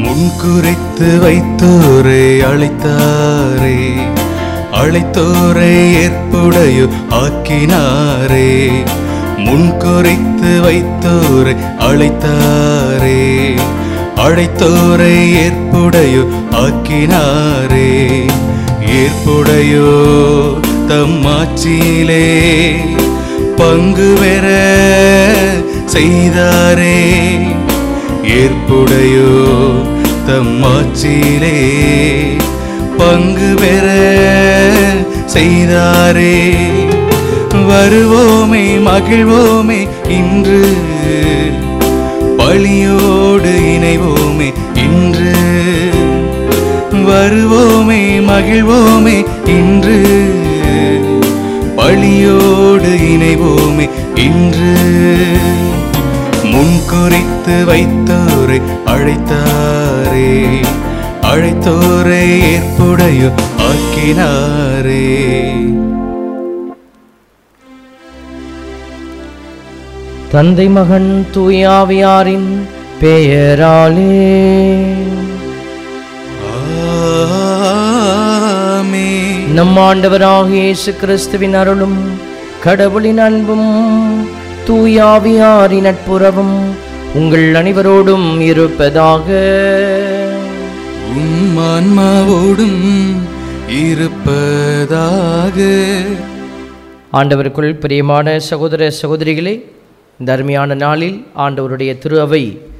முன்குறித்து வைத்தோரை அழைத்தாரே அழைத்தோரை ஏற்புடையோ ஆக்கினாரே முன்குறித்து வைத்தோரை அழைத்தாரே அழைத்தோரை ஏற்புடையோ ஆக்கினாரே ஏற்புடையோ தம்மாட்சியிலே பங்கு பெற செய்தாரே ஏற்புடையோ தம்மாட்சியிலே பங்கு பெற செய்தாரே வருவோமே மகிழ்வோமே இன்று பழியோடு இணைவோமே இன்று வருவோமே மகிழ்வோமே இன்று பழியோடு இணைவோமே இன்று முன்குறித்து வைத்தோரை அழைத்தாரே அழைத்தோரை ஏற்புடையோ ஆக்கினாரே தந்தை மகன் தூயாவியாரின் பெயராலே ஆமென். நம் ஆண்டவராகிய இயேசு கிறிஸ்துவின் அருளும் கடவுளின் அன்பும் தூயாவியாரின் நட்புறவும் உங்கள் அனைவரோடும் இருப்பதாக உம் ஆன்மாவோடும் இருப்பதாக ஆண்டவருக்குள் பிரியமான சகோதர சகோதரிகளே இந்த அருமையான நாளில் ஆண்டவருடைய திரு அவை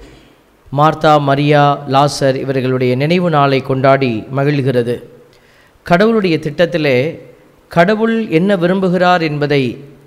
மார்த்தா மரியா லாசர் இவர்களுடைய நினைவு நாளை கொண்டாடி மகிழ்கிறது கடவுளுடைய திட்டத்திலே கடவுள் என்ன விரும்புகிறார் என்பதை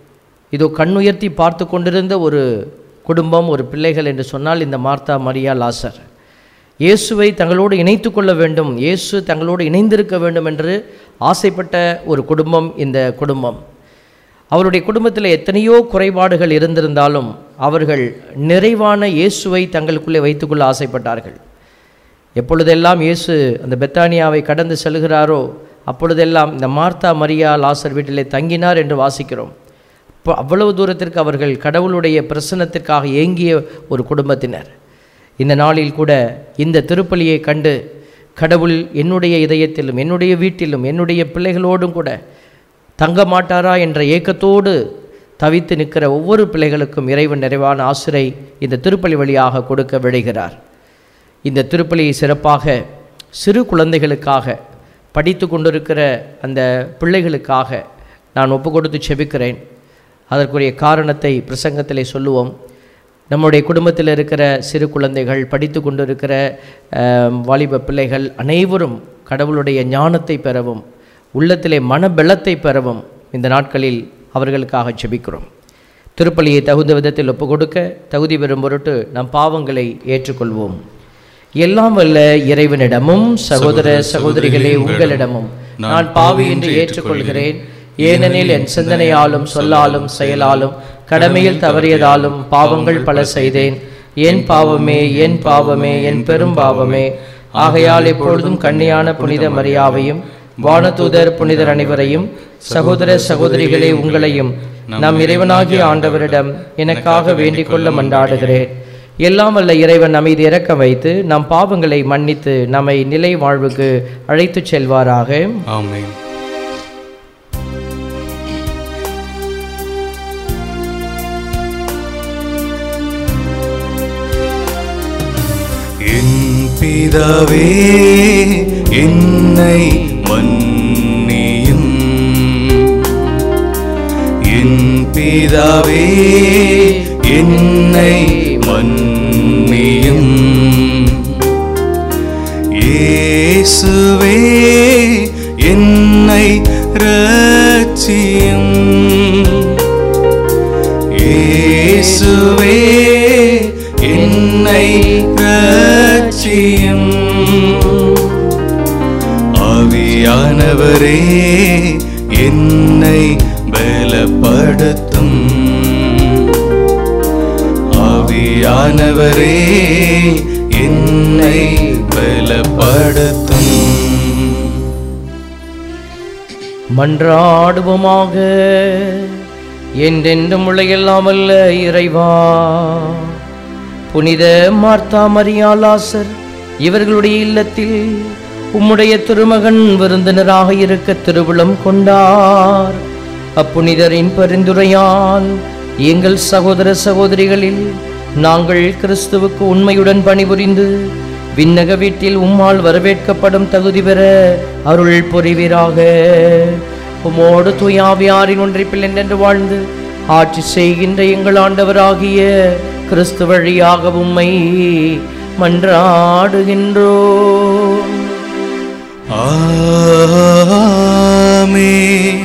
இதோ கண்ணுயர்த்தி பார்த்து கொண்டிருந்த ஒரு குடும்பம் ஒரு பிள்ளைகள் என்று சொன்னால் இந்த மார்த்தா மரியா லாசர் இயேசுவை தங்களோடு இணைத்து கொள்ள வேண்டும் இயேசு தங்களோடு இணைந்திருக்க வேண்டும் என்று ஆசைப்பட்ட ஒரு குடும்பம் இந்த குடும்பம் அவருடைய குடும்பத்தில் எத்தனையோ குறைபாடுகள் இருந்திருந்தாலும் அவர்கள் நிறைவான இயேசுவை தங்களுக்குள்ளே வைத்துக்கொள்ள ஆசைப்பட்டார்கள் எப்பொழுதெல்லாம் இயேசு அந்த பெத்தானியாவை கடந்து செல்கிறாரோ அப்பொழுதெல்லாம் இந்த மார்த்தா மரியா லாசர் வீட்டிலே தங்கினார் என்று வாசிக்கிறோம் இப்போ அவ்வளவு தூரத்திற்கு அவர்கள் கடவுளுடைய பிரசன்னத்திற்காக ஏங்கிய ஒரு குடும்பத்தினர் இந்த நாளில் கூட இந்த திருப்பலியை கண்டு கடவுள் என்னுடைய இதயத்திலும் என்னுடைய வீட்டிலும் என்னுடைய பிள்ளைகளோடும் கூட தங்க மாட்டாரா என்ற ஏக்கத்தோடு தவித்து நிற்கிற ஒவ்வொரு பிள்ளைகளுக்கும் இறைவன் நிறைவான ஆசிரை இந்த திருப்பலி வழியாக கொடுக்க விழைகிறார் இந்த திருப்பலியை சிறப்பாக சிறு குழந்தைகளுக்காக படித்து கொண்டிருக்கிற அந்த பிள்ளைகளுக்காக நான் ஒப்பு கொடுத்து செபிக்கிறேன் அதற்குரிய காரணத்தை பிரசங்கத்திலே சொல்லுவோம் நம்முடைய குடும்பத்தில் இருக்கிற சிறு குழந்தைகள் படித்து கொண்டிருக்கிற அஹ், வாலிப பிள்ளைகள் அனைவரும் கடவுளுடைய ஞானத்தை பெறவும் உள்ளத்திலே மனபலத்தை பெறவும் இந்த நாட்களில் அவர்களுக்காக செபிக்கிறோம் திருப்பலியை தகுந்த விதத்தில் ஒப்பு கொடுக்க தகுதி பெறும் பொருட்டு நம் பாவங்களை ஏற்றுக்கொள்வோம் எல்லாம் வல்ல இறைவனிடமும் சகோதர சகோதரிகளே உங்களிடமும் நான் பாவி என்று ஏற்றுக்கொள்கிறேன் ஏனெனில் என் சிந்தனையாலும் சொல்லாலும் செயலாலும் கடமையில் தவறியதாலும் பாவங்கள் பல செய்தேன் என் பாவமே என் பாவமே என் பெரும் பாவமே ஆகையால் எப்பொழுதும் கண்ணியான புனித மரியாவையும் வானதூதர் புனிதர் அனைவரையும் சகோதர சகோதரிகளே உங்களையும் நம் இறைவனாகிய ஆண்டவரிடம் எனக்காக வேண்டிக் கொள்ள மன்றாடுகிறேன் எல்லாம் வல்ல இறைவன் நம்மீது இறக்க வைத்து நம் பாவங்களை மன்னித்து நம்மை நிலை வாழ்வுக்கு அழைத்துச் செல்வாராக ஆமென் என் பிதாவே என்னை மன்னியும் என் பிதாவே என்னை மன்னியும் இயேசுவே என்னை ரட்சியும் இயேசுவே என்னை ரட்சியும் ஆவியானவரே என்னை பலப்படுத்தும் ஆவியானவரே என்னை பலப்படுத்தும் மன்றாடுவோமாக என்றென்றும் உலகெல்லாம் அல்ல இறைவா புனித மார்த்தா மரியா லாசர் இவர்களுடைய இல்லத்தில் உம்முடைய திருமகன் விருந்தினராக இருக்க திருவிழம் கொண்டார் அப்புனிதரின் பரிந்துரையால் எங்கள் சகோதர சகோதரிகளில் நாங்கள் கிறிஸ்துவுக்கு உண்மையுடன் பணிபுரிந்து விண்ணக வீட்டில் உம்மால் வரவேற்கப்படும் தகுதி பெற அருள் புரிவீராக உமோடு தூயாவியாரின் ஒன்றிப்பில் என்றென்று வாழ்ந்து ஆட்சி செய்கின்ற எங்கள் ஆண்டவராகிய கிறிஸ்து வழியாக உம்மை மன்றாடுகின்றோம் ஆமென்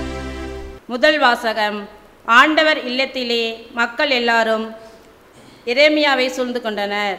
முதல் வாசகம் ஆண்டவர் இல்லத்திலே மக்கள் எல்லாரும் எரேமியாவை சூழ்ந்து கொண்டனர்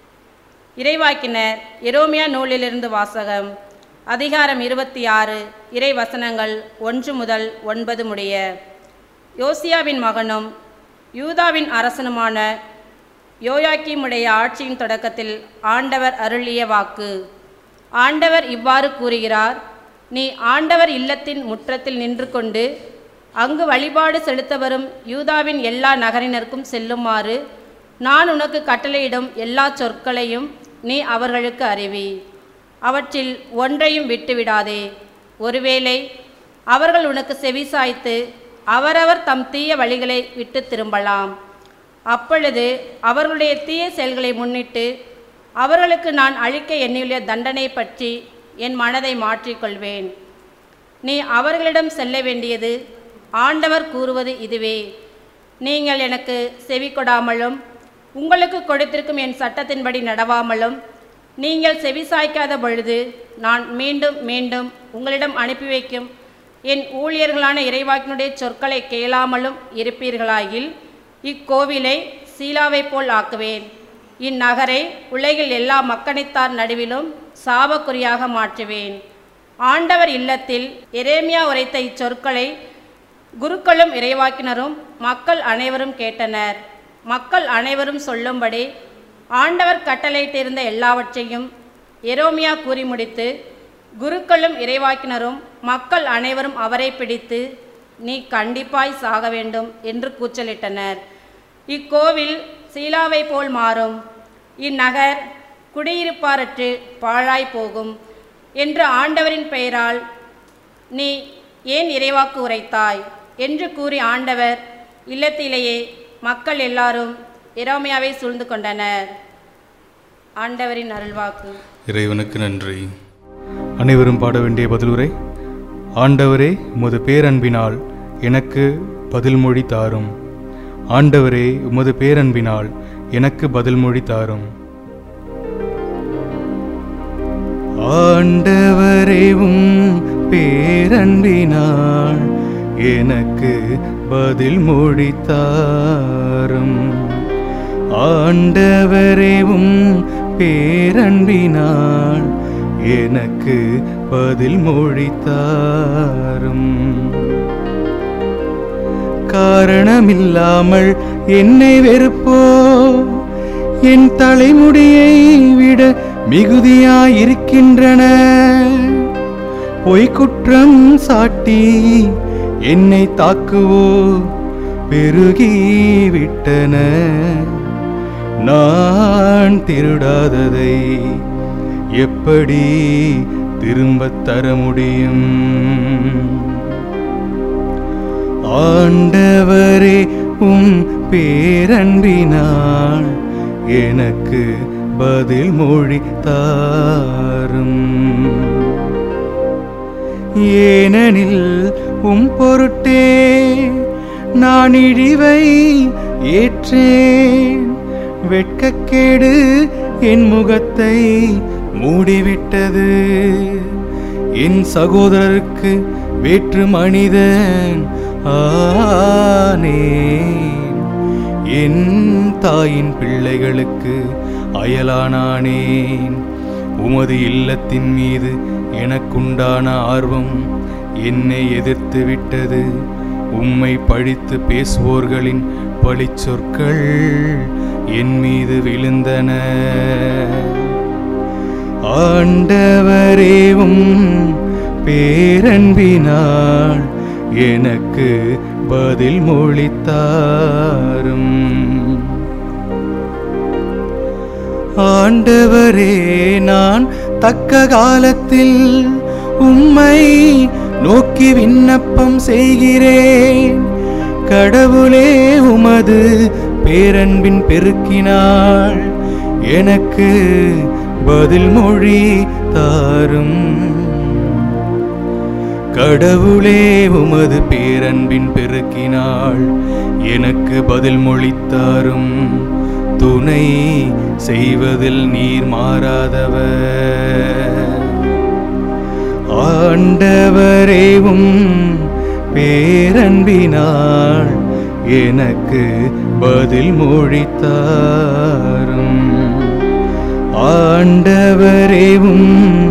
இறைவாக்கினர் எரோமியா நூலிலிருந்து வாசகம் அதிகாரம் இருபத்தி ஆறு இறை வசனங்கள் ஒன்று முதல் ஒன்பது முடிய யோசியாவின் மகனும் யூதாவின் அரசனுமான யோயாக்கீமுடைய ஆட்சியின் தொடக்கத்தில் ஆண்டவர் அருளிய வாக்கு ஆண்டவர் இவ்வாறு கூறுகிறார் நீ ஆண்டவர் இல்லத்தின் முற்றத்தில் நின்று கொண்டு அங்கு வழிபாடு செலுத்த வரும் யூதாவின் எல்லா நகரினருக்கும் செல்லுமாறு நான் உனக்கு கட்டளையிடும் எல்லா சொற்களையும் நீ அவர்களுக்கு அறிவி அவற்றில் ஒன்றையும் விட்டுவிடாதே ஒருவேளை அவர்கள் உனக்கு செவிசாய்த்து அவரவர் தம் தீய வழிகளை விட்டு திரும்பலாம் அப்பொழுது அவர்களுடைய தீய செயல்களை முன்னிட்டு அவர்களுக்கு நான் அளிக்க எண்ணியுள்ள தண்டனை பற்றி என் மனதை மாற்றிக்கொள்வேன் நீ அவர்களிடம் செல்ல வேண்டியது ஆண்டவர் கூறுவது இதுவே நீங்கள் எனக்கு செவி கொடாமலும் உங்களுக்கு கொடுத்திருக்கும் என் சட்டத்தின்படி நடவாமலும் நீங்கள் செவி சாய்க்காத பொழுது நான் மீண்டும் மீண்டும் உங்களிடம் அனுப்பி வைக்கும் என் ஊழியர்களான இறைவாக்கினுடைய சொற்களை கேளாமலும் இருப்பீர்களாயில் இக்கோவிலை சீலாவைப் போல் ஆக்குவேன் இந்நகரை உலகில் எல்லா மக்களித்தார் நடுவிலும் சாபக்குறியாக மாற்றுவேன் ஆண்டவர் இல்லத்தில் எரேமியா உரைத்த இச்சொற்களை குருக்களும் இறைவாக்கினரும் மக்கள் அனைவரும் கேட்டனர் மக்கள் அனைவரும் சொல்லும்படி ஆண்டவர் கட்டளையிட்டிருந்த எல்லாவற்றையும் எரோமியா கூறி முடித்து குருக்களும் இறைவாக்கினரும் மக்கள் அனைவரும் அவரை பிடித்து நீ கண்டிப்பாய் சாக வேண்டும் என்று கூச்சலிட்டனர் இக்கோவில் சீலாவை போல் மாறும் இந்நகர் குடியிருப்பாரற்று பாழாய் போகும் என்று ஆண்டவரின் பெயரால் நீ ஏன் இறைவாக்கு உரைத்தாய் என்று கூறி ஆண்டவர் இல்லத்திலேயே மக்கள் எல்லாரும் எரோமியாவை சூழ்ந்து கொண்டனர் ஆண்டவரின் அருள்வாக்கு இறைவனுக்கு நன்றி அனைவரும் பாட வேண்டிய பதிலுரை ஆண்டவரே உமது பேரன்பினால் எனக்கு பதில் மொழி தாரும் ஆண்டவரே உமது பேரன்பினால் எனக்கு பதில் மொழி தாரும் ஆண்டவரே உம் பேரன்பினால் எனக்கு பதில் மொழி தாரும் ஆண்டவரே உம் பேரன்பினால் எனக்கு பதில் மொழி தாரும் காரணமில்லாமல் என்னை வெறுப்போ என் தலைமுடியை விட மிகுதியாயிருக்கின்றன பொய்க்குற்றம் சாட்டி என்னை தாக்குவோ பெருகிவிட்டன நான் திருடாததை எப்படி திரும்பத் தர முடியும் ஆண்டவரே உம் பேரன்பினால் எனக்கு பதில் மொழி தாரும் ஏனெனில் உம் பொருட்டே நான் இழிவை ஏற்றேன் வெட்கக்கேடு என் முகத்தை மூடிவிட்டது என் சகோதரருக்கு வேற்று மனிதன் ஆனேன் என் தாயின் பிள்ளைகளுக்கு அயலானானேன் உமது இல்லத்தின் மீது எனக்குண்டான ஆர்வம் என்னை எதிர்த்து விட்டது உம்மை பழித்து பேசுவோர்களின் பழிச்சொற்கள் என் மீது விழுந்தன ஆண்டவரேவும் பேரன்பினால் எனக்கு பதில் மொழித்தாரும் ஆண்டவரே நான் தக்க காலத்தில் உம்மை நோக்கி விண்ணப்பம் செய்கிறேன் கடவுளே உமது பேரன்பின் பெருக்கினாள் எனக்கு பதில் மொழி தாரும் கடவுளே உமது பேரன்பின் பெருக்கினாள் எனக்கு பதில் மொழித்தாரும் துணை செய்வதில் நீர் மாறாதவர் ஆண்டவரேவும் பேரன்பினாள் எனக்கு பதில் மொழித்தாரும் ஆண்டவரேவும்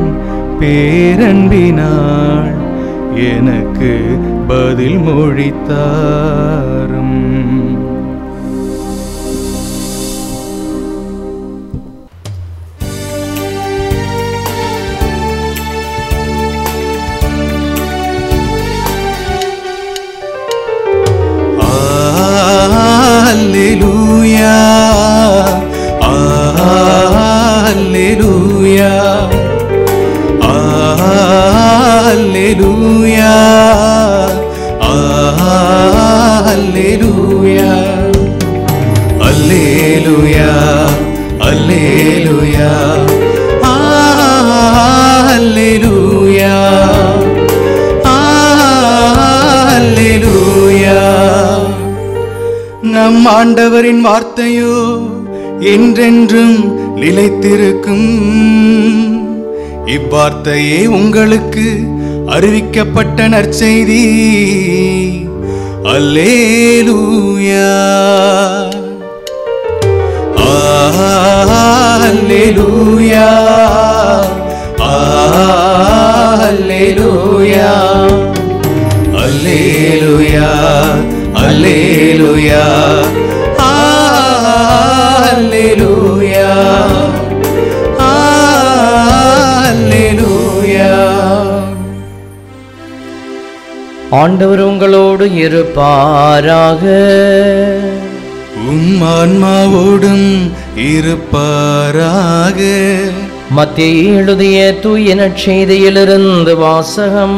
பேரன்பினாள் எனக்கு பதில் மொழித்தாரும் Alleluia. Alleluia. Alleluia. Alleluia. Alleluia. Alleluia. Alleluia. Alleluia. நம் ஆண்டவரின் வார்த்தையோ என்றென்றும் நிலைத்திருக்கும் இவ்வார்த்தையே உங்களுக்கு அறிவிக்கப்பட்ட நற்செய்தி அல்லேலூயா அல்லேலூயா அல்லேலூயா அல்லேலூயா அல்லேலூயா அல்லேலூயா அல்லேலூயா ஆண்டவர் உங்களோடு இருப்பாராக உம் ஆன்மாவோடும் இருப்பாராக மத்திய எழுதிய தூய நற்செய்தியிலிருந்து வாசகம்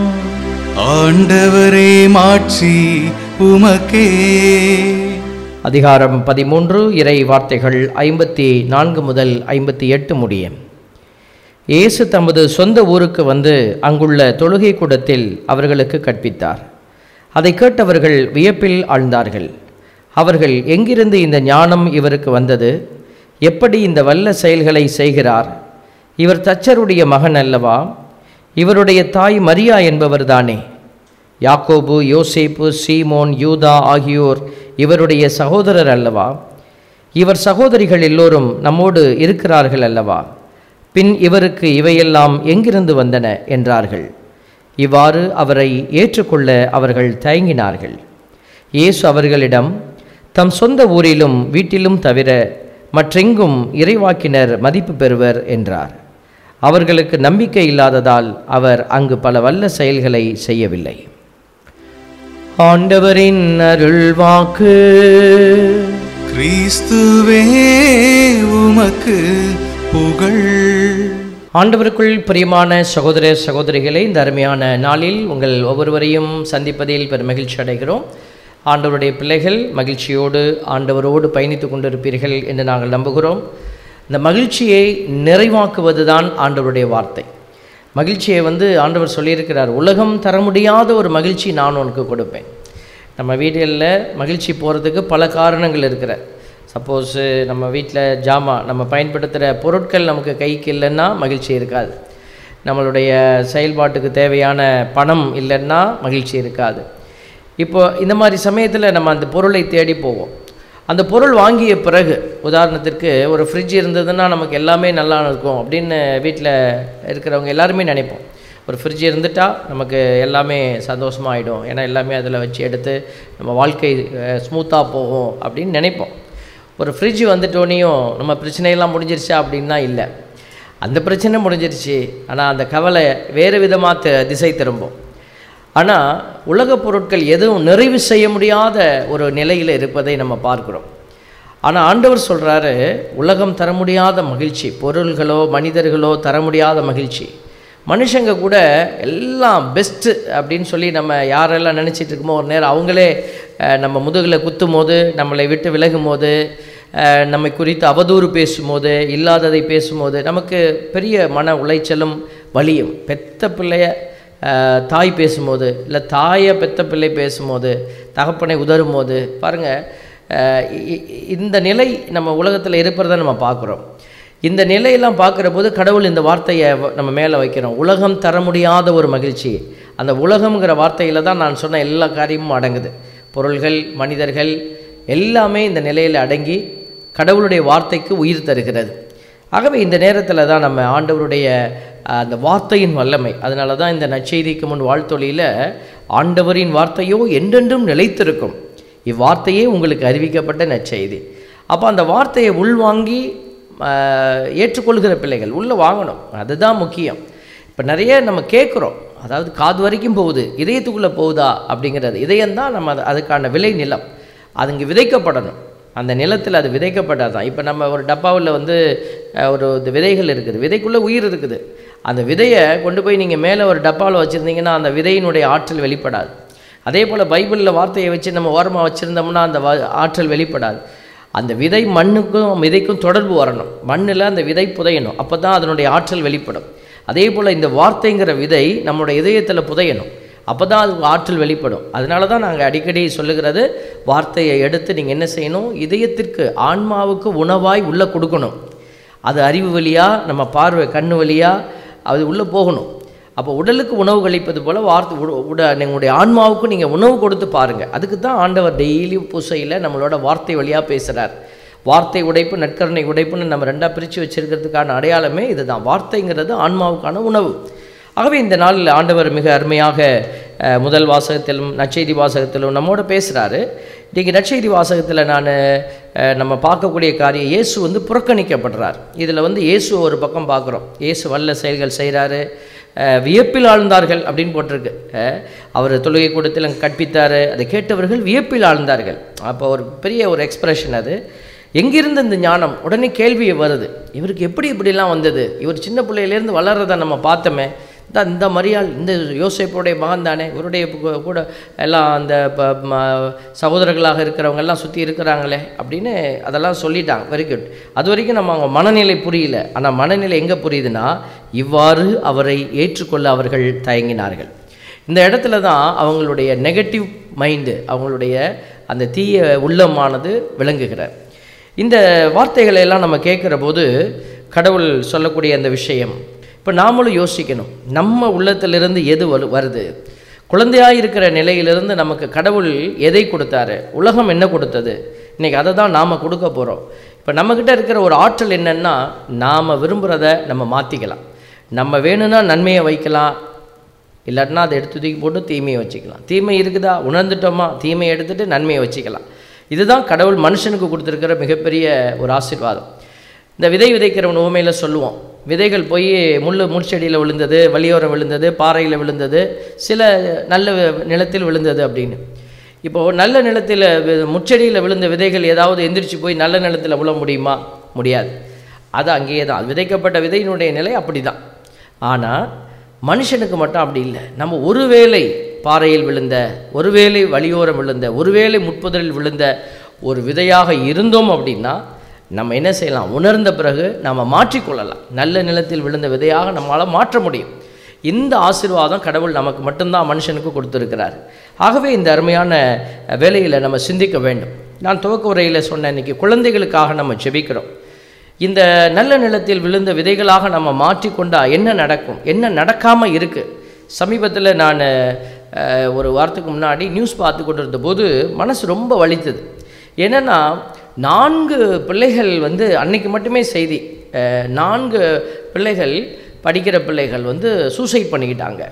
ஆண்டவரே மாட்சி உமக்கே அதிகாரம் பதிமூன்று இறை வார்த்தைகள் ஐம்பத்தி நான்கு முதல் ஐம்பத்தி எட்டு முடியும் இயேசு தமது சொந்த ஊருக்கு வந்து அங்குள்ள தொழுகை கூடத்தில் அவர்களுக்கு கற்பித்தார் அதை கேட்டவர்கள் வியப்பில் ஆழ்ந்தார்கள் அவர்கள் எங்கிருந்து இந்த ஞானம் இவருக்கு வந்தது எப்படி இந்த வல்ல செயல்களை செய்கிறார் இவர் தச்சருடைய மகன் அல்லவா இவருடைய தாய் மரியா என்பவர்தானே யாக்கோபு யோசேப்பு சீமோன் யூதா ஆகியோர் இவருடைய சகோதரர் அல்லவா இவர் சகோதரிகள் எல்லோரும் நம்மோடு இருக்கிறார்கள் அல்லவா பின் இவருக்கு இவையெல்லாம் எங்கிருந்து வந்தன என்றார்கள் இவ்வாறு அவரை ஏற்றுக்கொள்ள அவர்கள் தயங்கினார்கள் இயேசு அவர்களிடம் தம் சொந்த ஊரிலும் வீட்டிலும் தவிர மற்றெங்கும் இறைவாக்கினர் மதிப்பு பெறுவர் என்றார் அவர்களுக்கு நம்பிக்கை இல்லாததால் அவர் அங்கு பல வல்ல செயல்களை செய்யவில்லை ஆண்டவரின் அருள்வாக்கு கிறிஸ்துவே உமக்கு புகழ் ஆண்டவருக்குள் பிரியமான சகோதர சகோதரிகளே இந்த அருமையான நாளில் உங்கள் ஒவ்வொருவரையும் சந்திப்பதில் பெரும் மகிழ்ச்சி அடைகிறோம் ஆண்டவருடைய பிள்ளைகள் மகிழ்ச்சியோடு ஆண்டவரோடு பயணித்து கொண்டிருப்பீர்கள் என்று நாங்கள் நம்புகிறோம் இந்த மகிழ்ச்சியை நிறைவாக்குவது தான் ஆண்டவருடைய வார்த்தை மகிழ்ச்சியை வந்து ஆண்டவர் சொல்லியிருக்கிறார் உலகம் தர முடியாத ஒரு மகிழ்ச்சி நான் உனக்கு கொடுப்பேன் நம்ம வீடுகளில் மகிழ்ச்சி போகிறதுக்கு பல காரணங்கள் இருக்கிற சப்போஸு நம்ம வீட்டில் ஜாமா நம்ம பயன்படுத்துகிற பொருட்கள் நமக்கு கைக்கு இல்லைன்னா மகிழ்ச்சி இருக்காது நம்மளுடைய செயல்பாட்டுக்கு தேவையான பணம் இல்லைன்னா மகிழ்ச்சி இருக்காது இப்போ இந்த மாதிரி சமயத்தில் நம்ம அந்த பொருளை தேடி போவோம் அந்த பொருள் வாங்கிய பிறகு உதாரணத்திற்கு ஒரு ஃப்ரிட்ஜ் இருந்ததுன்னா நமக்கு எல்லாமே நல்லா இருக்கும் அப்படின்னு வீட்டில் இருக்கிறவங்க எல்லாருமே நினைப்போம் ஒரு ஃப்ரிட்ஜ் இருந்துட்டா நமக்கு எல்லாமே சந்தோஷமாயிடும் ஏன்னா எல்லாமே அதில் வச்சு எடுத்து நம்ம வாழ்க்கை ஸ்மூத்தாக போகும் அப்படின்னு நினைப்போம் ஒரு ஃப்ரிட்ஜ் வந்துட்டோனையும் நம்ம பிரச்சனையெல்லாம் முடிஞ்சிருச்சா அப்படின்னா இல்லை அந்த பிரச்சனை முடிஞ்சிருச்சு ஆனால் அந்த கவலை வேறு விதமாக த திசை திரும்பும் ஆனால் உலகப் பொருட்கள் எதுவும் நிறைவு செய்ய முடியாத ஒரு நிலையில் இருப்பதை நம்ம பார்க்கிறோம் ஆனால் ஆண்டவர் சொல்கிறாரு உலகம் தர முடியாத மகிழ்ச்சி பொருள்களோ மனிதர்களோ தர முடியாத மகிழ்ச்சி மனுஷங்க கூட எல்லாம் பெஸ்ட்டு அப்படின்னு சொல்லி நம்ம யாரெல்லாம் நினச்சிட்டு இருக்கோமோ ஒரு நேரம் அவங்களே அஹ், நம்ம முதுகில் குத்தும் போது நம்மளை விட்டு விலகும் போது அஹ், நம்மை குறித்து அவதூறு பேசும்போது இல்லாததை பேசும்போது நமக்கு பெரிய மன உளைச்சலும் வலியும் பெத்த பிள்ளைய அஹ், தாய் பேசும்போது இல்லை தாயை பெத்த பிள்ளை பேசும்போது தகப்பனை உதறும் போது பாருங்கள் இந்த நிலை நம்ம உலகத்தில் இருப்பதை நம்ம பார்க்குறோம் இந்த நிலையெல்லாம் பார்க்குற போது கடவுள் இந்த வார்த்தையை வ- நம்ம மேலே வைக்கிறோம் உலகம் தர முடியாத ஒரு மகிழ்ச்சி அந்த உலகம்ங்கிற வார்த்தையில் தான் நான் சொன்ன எல்லா காரியமும் அடங்குது பொருள்கள் மனிதர்கள் எல்லாமே இந்த நிலையில் அடங்கி கடவுளுடைய வார்த்தைக்கு உயிர் தருகிறது ஆகவே இந்த நேரத்தில் தான் நம்ம ஆண்டவருடைய அஹ், அந்த வார்த்தையின் வல்லமை அதனால தான் இந்த நற்செய்திக்கு முன் வாழ்த்தொழியில் ஆண்டவரின் வார்த்தையோ என்றென்றும் நிலைத்திருக்கும் இவ்வார்த்தையே உங்களுக்கு அறிவிக்கப்பட்ட நற்செய்தி அப்போ அந்த வார்த்தையை உள்வாங்கி ஆஹ், ஏற்றுக்கொள்கிற பிள்ளைகள் உள்ளே வாங்கணும் அதுதான் முக்கியம் இப்போ நிறைய நம்ம கேட்குறோம் அதாவது காது வரைக்கும் போகுது இதயத்துக்குள்ளே போகுதா அப்படிங்கிறது இதயம் தான் நம்ம அது- அதுக்கான விளை நிலம் அது இங்கே விதைக்கப்படணும் அந்த நிலத்தில் அது விதைக்கப்பட்டால் தான் இப்போ நம்ம ஒரு டப்பாவில் வந்து அஹ், ஒரு இது விதைகள் இருக்குது விதைக்குள்ளே உயிர் இருக்குது அந்த விதையை கொண்டு போய் நீங்கள் மேலே ஒரு டப்பாவில் வச்சுருந்தீங்கன்னா அந்த விதையினுடைய ஆற்றல் வெளிப்படாது அதே போல் பைபிளில் வார்த்தையை வச்சு நம்ம ஓரமாக வச்சுருந்தோம்னா அந்த வ- ஆற்றல் வெளிப்படாது அந்த விதை மண்ணுக்கும் விதைக்கும் தொடர்பு வரணும் மண்ணில் அந்த விதை புதையணும் அப்போ தான் அதனுடைய ஆற்றல் வெளிப்படும் அதே போல் இந்த வார்த்தைங்கிற விதை நம்மளுடைய இதயத்தில் புதையணும் அப்போ தான் அது ஆற்றல் வெளிப்படும் அதனால தான் நாங்கள் அடிக்கடி சொல்லுகிறது வார்த்தையை எடுத்து நீங்கள் என்ன செய்யணும் இதயத்திற்கு ஆன்மாவுக்கு உணவாய் உள்ளே கொடுக்கணும் அது அறிவு வழியாக நம்ம பார்வை கண்ணு வழியாக அது உள்ளே போகணும் அப்போ உடலுக்கு உணவு கழிப்பது போல் வார்த்தை உட- உட உங்களுடைய ஆன்மாவுக்கும் நீங்கள் உணவு கொடுத்து பாருங்கள் அதுக்கு தான் ஆண்டவர் டெய்லி பூசையில் நம்மளோட வார்த்தை வழியாக பேசுகிறார் வார்த்தை உடைப்பு நற்கருணை உடைப்புன்னு நம்ம ரெண்டாக பிரித்து வச்சிருக்கிறதுக்கான அடையாளமே இதுதான் வார்த்தைங்கிறது ஆன்மாவுக்கான உணவு ஆகவே இந்த நாளில் ஆண்டவர் மிக அருமையாக அஹ், முதல் வாசகத்திலும் நற்செய்தி வாசகத்திலும் நம்மோட பேசுகிறாரு இன்றைக்கி நற்செய்தி வாசகத்தில் நான் நம்ம பார்க்கக்கூடிய காரியம் இயேசு வந்து புறக்கணிக்கப்படுறார் இதில் வந்து இயேசு ஒரு பக்கம் பார்க்குறோம் இயேசு வல்ல செயல்கள் செய்கிறாரு வியப்பில் ஆழ்ந்தார்கள் அப்படின்னு போட்டிருக்கு அஹ், அவர் தொழுகை கூடத்தில் அங்கே கற்பித்தார் அதை கேட்டவர்கள் வியப்பில் ஆழ்ந்தார்கள் அப்போ ஒரு பெரிய ஒரு எக்ஸ்பிரஷன் அது எங்கிருந்து இந்த ஞானம் உடனே கேள்வி வருது இவருக்கு எப்படி இப்படிலாம் வந்தது இவர் சின்ன பிள்ளையிலேருந்து வளர்றதை நம்ம பார்த்தோமே தான் இந்த மரியாள் இந்த யோசேப்புடைய மகன் தானே இவருடைய கு- கூட எல்லாம் அந்த ப- ம- சகோதரர்களாக இருக்கிறவங்க எல்லாம் சுற்றி இருக்கிறாங்களே அப்படின்னு அதெல்லாம் சொல்லிட்டாங்க வெரி குட் அது வரைக்கும் நம்ம அவங்க மனநிலை புரியல ஆனால் மனநிலை எங்கே புரியுதுன்னா இவ்வாறு அவரை ஏற்றுக்கொள்ள அவர்கள் தயங்கினார்கள் இந்த இடத்துல தான் அவங்களுடைய நெகட்டிவ் மைண்டு அவங்களுடைய அந்த தீய உள்ளமானது விளங்குகிறார் இந்த வார்த்தைகளை எல்லாம் நம்ம கேட்குற போது கடவுள் சொல்லக்கூடிய அந்த விஷயம் இப்போ நாமளும் யோசிக்கணும் நம்ம உள்ளத்திலிருந்து எது வலு வருது குழந்தையாக இருக்கிற நிலையிலிருந்து நமக்கு கடவுள் எதை கொடுத்தாரு உலகம் என்ன கொடுத்தது இன்னைக்கு அதை தான் நாம் கொடுக்க போகிறோம் இப்போ நம்மக்கிட்ட இருக்கிற ஒரு ஆற்றல் என்னன்னா நாம் விரும்புகிறத நம்ம மாற்றிக்கலாம் நம்ம வேணும்னா நன்மையை வைக்கலாம் இல்லாட்டினா அதை எடுத்து தூக்கி போட்டு தீமையை வச்சுக்கலாம் தீமை இருக்குதா உணர்ந்துட்டோமா தீமையை எடுத்துட்டு நன்மையை வச்சுக்கலாம் இதுதான் கடவுள் மனுஷனுக்கு கொடுத்துருக்கிற மிகப்பெரிய ஒரு ஆசீர்வாதம் இந்த விதை விதைக்கிறவன் உவமையில் சொல்லுவோம் விதைகள் போய் முள் முள்செடியில் விழுந்தது வழியோரம் விழுந்தது பாறையில் விழுந்தது சில நல்ல நிலத்தில் விழுந்தது அப்படின்னு இப்போது நல்ல நிலத்தில் வி- முட்செடியில் விழுந்த விதைகள் ஏதாவது எந்திரிச்சு போய் நல்ல நிலத்தில் விழ முடியுமா முடியாது அது அங்கேயே தான் அது விதைக்கப்பட்ட விதையினுடைய நிலை அப்படி தான் ஆனால் மனுஷனுக்கு மட்டும் அப்படி இல்லை நம்ம ஒருவேளை பாறையில் விழுந்த ஒருவேளை வழியோரம் விழுந்த ஒருவேளை முட்புதரில் விழுந்த ஒரு விதையாக இருந்தோம் அப்படின்னா நம்ம என்ன செய்யலாம் உணர்ந்த பிறகு நம்ம மாற்றிக்கொள்ளலாம் நல்ல நிலத்தில் விழுந்த விதையாக நம்மளால் மாற்ற முடியும் இந்த ஆசீர்வாதம் கடவுள் நமக்கு மட்டும்தான் மனுஷனுக்கு கொடுத்துருக்கிறார் ஆகவே இந்த அருமையான வேலையில் நம்ம சிந்திக்க வேண்டும் நான் துவக்க உரையில் சொன்ன இன்னைக்கு குழந்தைகளுக்காக நம்ம செபிக்கிறோம் இந்த நல்ல நிலத்தில் விழுந்த விதைகளாக நம்ம மாற்றிக்கொண்டா என்ன நடக்கும் என்ன நடக்காமல் இருக்குது சமீபத்தில் நான் அஹ், ஒரு வாரத்துக்கு முன்னாடி நியூஸ் பார்த்து கொண்டு இருந்தபோது மனசு ரொம்ப வலித்தது என்னென்னா நான்கு பிள்ளைகள் வந்து அன்னைக்கு மட்டுமே செய்தி அஹ், நான்கு பிள்ளைகள் படிக்கிற பிள்ளைகள் வந்து சூசைட் பண்ணிக்கிட்டாங்க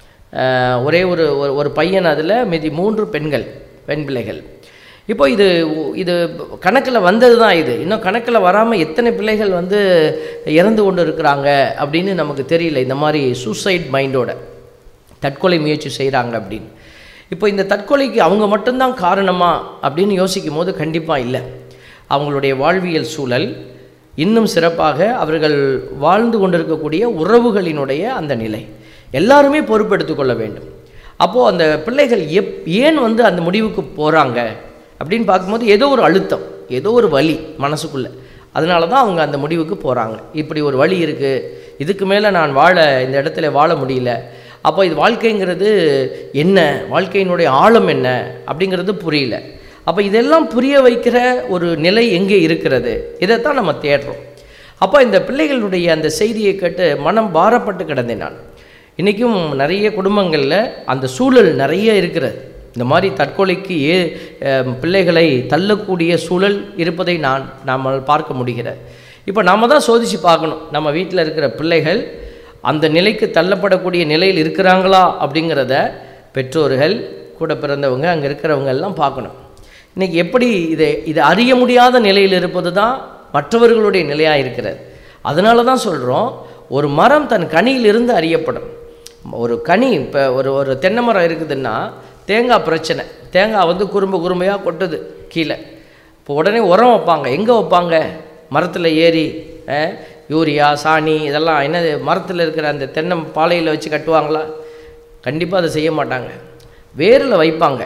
அஹ், ஒரே ஒரு ஒரு- ஒரு பையன் அதில் மீதி மூன்று பெண்கள் பெண் பிள்ளைகள் இப்போ இது இது கணக்கில் வந்தது தான் இது இன்னும் கணக்கில் வராமல் எத்தனை பிள்ளைகள் வந்து இறந்து கொண்டு இருக்கிறாங்க அப்படின்னு நமக்கு தெரியல இந்த மாதிரி சூசைட் மைண்டோட தற்கொலை முயற்சி செய்கிறாங்க அப்படின்னு இப்போ இந்த தற்கொலைக்கு அவங்க மட்டும்தான் காரணமா அப்படின்னு யோசிக்கும் போது கண்டிப்பாக இல்லை அவங்களுடைய வாழ்வியல் சூழல் இன்னும் சிறப்பாக அவர்கள் வாழ்ந்து கொண்டிருக்கக்கூடிய உறவுகளினுடைய அந்த நிலை எல்லாருமே பொறுப்பெடுத்து கொள்ள வேண்டும் அப்போது அந்த பிள்ளைகள் எப் ஏன் வந்து அந்த முடிவுக்கு போகிறாங்க அப்படின்னு பார்க்கும்போது ஏதோ ஒரு அழுத்தம் ஏதோ ஒரு வலி மனசுக்குள்ளே அதனால தான் அவங்க அந்த முடிவுக்கு போகிறாங்க இப்படி ஒரு வழி இருக்குது இதுக்கு மேலே நான் வாழ இந்த இடத்துல வாழ முடியல அப்போ இது வாழ்க்கைங்கிறது என்ன வாழ்க்கையினுடைய ஆழம் என்ன அப்படிங்கிறது புரியல அப்போ இதெல்லாம் புரிய வைக்கிற ஒரு நிலை எங்கே இருக்கிறது இதைத்தான் நம்ம தேடுறோம் அப்போ இந்த பிள்ளைகளுடைய அந்த செய்தியை கேட்டு மனம் பாரப்பட்டு கிடந்தேன் நான் இன்றைக்கும் நிறைய குடும்பங்களில் அந்த சூழல் நிறைய இருக்கிறது இந்த மாதிரி தற்கொலைக்கு ஏ அஹ், பிள்ளைகளை தள்ளக்கூடிய சூழல் இருப்பதை நான் நாம் பார்க்க முடிகிறது இப்போ நாம தான் சோதித்து பார்க்கணும் நம்ம வீட்டில் இருக்கிற பிள்ளைகள் அந்த நிலைக்கு தள்ளப்படக்கூடிய நிலையில் இருக்கிறாங்களா அப்படிங்கிறத பெற்றோர்கள் கூட பிறந்தவங்க அங்கே இருக்கிறவங்க எல்லாம் பார்க்கணும் இன்றைக்கி எப்படி இதை இதை அறிய முடியாத நிலையில் இருப்பது தான் மற்றவர்களுடைய நிலையாக இருக்கிறது அதனால தான் சொல்கிறோம் ஒரு மரம் தன் கனியிலிருந்து அறியப்படும் ஒரு கனி இப்போ ஒரு ஒரு தென்னை மரம் இருக்குதுன்னா தேங்காய் பிரச்சனை தேங்காய் வந்து குறும்பு குறும்பையாக கொட்டுது கீழே இப்போ உடனே உரம் வைப்பாங்க எங்கே வைப்பாங்க மரத்தில் ஏறி அஹ், யூரியா சாணி இதெல்லாம் என்னது மரத்தில் இருக்கிற அந்த தென்னை பாலையில் வச்சு கட்டுவாங்களா கண்டிப்பாக அதை செய்ய மாட்டாங்க வேரில் வைப்பாங்க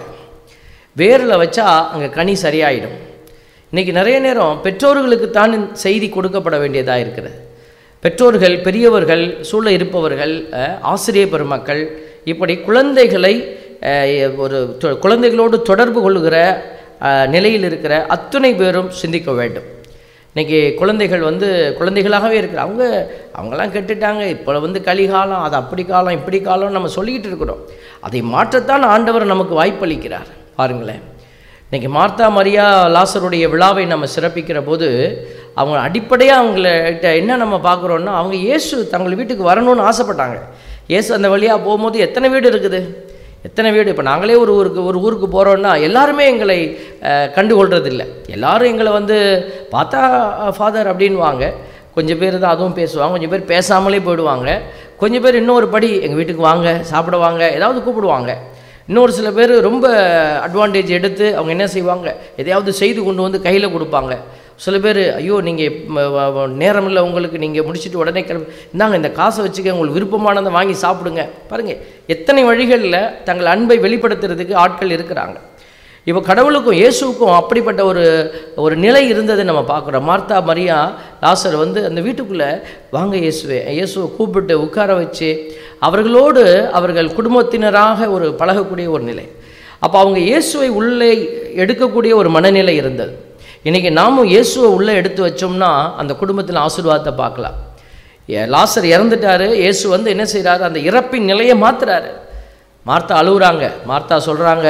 வேரில் வச்சா அங்கே கனி சரியாயிடும் இன்றைக்கி நிறைய நேரம் பெற்றோர்களுக்கு தான் செய்தி கொடுக்கப்பட வேண்டியதாக இருக்கிறது பெற்றோர்கள் பெரியவர்கள் சூழ இருப்பவர்கள் அஹ், ஆசிரிய பெருமக்கள் இப்படி குழந்தைகளை அஹ், ஒரு தொ- குழந்தைகளோடு தொடர்பு கொள்ளுகிற அஹ், நிலையில் இருக்கிற அத்துணை பேரும் சிந்திக்க வேண்டும் இன்றைக்கி குழந்தைகள் வந்து குழந்தைகளாகவே இருக்கிற அவங்க அவங்கெல்லாம் கெட்டுட்டாங்க இப்போ வந்து கலிகாலம் அது அப்படி காலம் இப்படி காலம் நம்ம சொல்லிக்கிட்டு இருக்கிறோம் அதை மாற்றத்தான் ஆண்டவர் நமக்கு வாய்ப்பளிக்கிறார் பாருங்களேன் இன்றைக்கி மார்த்தா மரியா லாசருடைய விழாவை நம்ம சிறப்பிக்கிற போது அவங்க அடிப்படையாக அவங்கள்ட்ட என்ன நம்ம பார்க்குறோன்னா அவங்க இயேசு தங்கள் வீட்டுக்கு வரணும்னு ஆசைப்பட்டாங்க இயேசு அந்த வழியாக போகும்போது எத்தனை வீடு இருக்குது எத்தனை வீடு இப்போ நாங்களே ஒரு ஊருக்கு ஒரு ஊருக்கு போகிறோன்னா எல்லாருமே எங்களை அஹ், கண்டுகொள்றதில்ல எல்லாரும் எங்களை வந்து பார்த்தா ஃபாதர் அப்படின்வாங்க கொஞ்சம் பேர் தான் அதுவும் பேசுவாங்க கொஞ்சம் பேர் பேசாமலே போயிடுவாங்க கொஞ்சம் பேர் இன்னொரு படி எங்கள் வீட்டுக்கு வாங்க சாப்பிட வாங்க ஏதாவது கூப்பிடுவாங்க இன்னொரு சில பேர் ரொம்ப அட்வான்டேஜ் எடுத்து அவங்க என்ன செய்வாங்க எதையாவது செய்து கொண்டு வந்து கையில் கொடுப்பாங்க சில பேர் ஐயோ நீங்கள் நேரம் இல்லை உங்களுக்கு நீங்கள் முடிச்சுட்டு உடனே கிளம்பி இந்தாங்க இந்த காசை வச்சுக்க உங்களுக்கு விருப்பமானதை வாங்கி சாப்பிடுங்க பாருங்கள் எத்தனை வழிகளில் தங்கள் அன்பை வெளிப்படுத்துறதுக்கு ஆட்கள் இருக்கிறாங்க இப்போ கடவுளுக்கும் இயேசுவுக்கும் அப்படிப்பட்ட ஒரு ஒரு நிலை இருந்ததை நம்ம பார்க்குறோம் மார்த்தா மரியா லாசர் வந்து அந்த வீட்டுக்குள்ளே வாங்க இயேசுவே இயேசுவை கூப்பிட்டு உட்கார வச்சு அவர்களோடு அவர்கள் குடும்பத்தினராக ஒரு பழகக்கூடிய ஒரு நிலை அப்போ அவங்க இயேசுவை உள்ளே எடுக்கக்கூடிய ஒரு மனநிலை இருந்தது இன்றைக்கி நாமும் இயேசுவை உள்ளே எடுத்து வச்சோம்னா அந்த குடும்பத்தில் ஆசீர்வாதத்தை பார்க்கலாம் ஏ- லாசர் இறந்துட்டாரு இயேசு வந்து என்ன செய்கிறாரு அந்த இறப்பின் நிலையை மாத்துறாரு மார்த்தா அழுகுறாங்க மார்த்தா சொல்கிறாங்க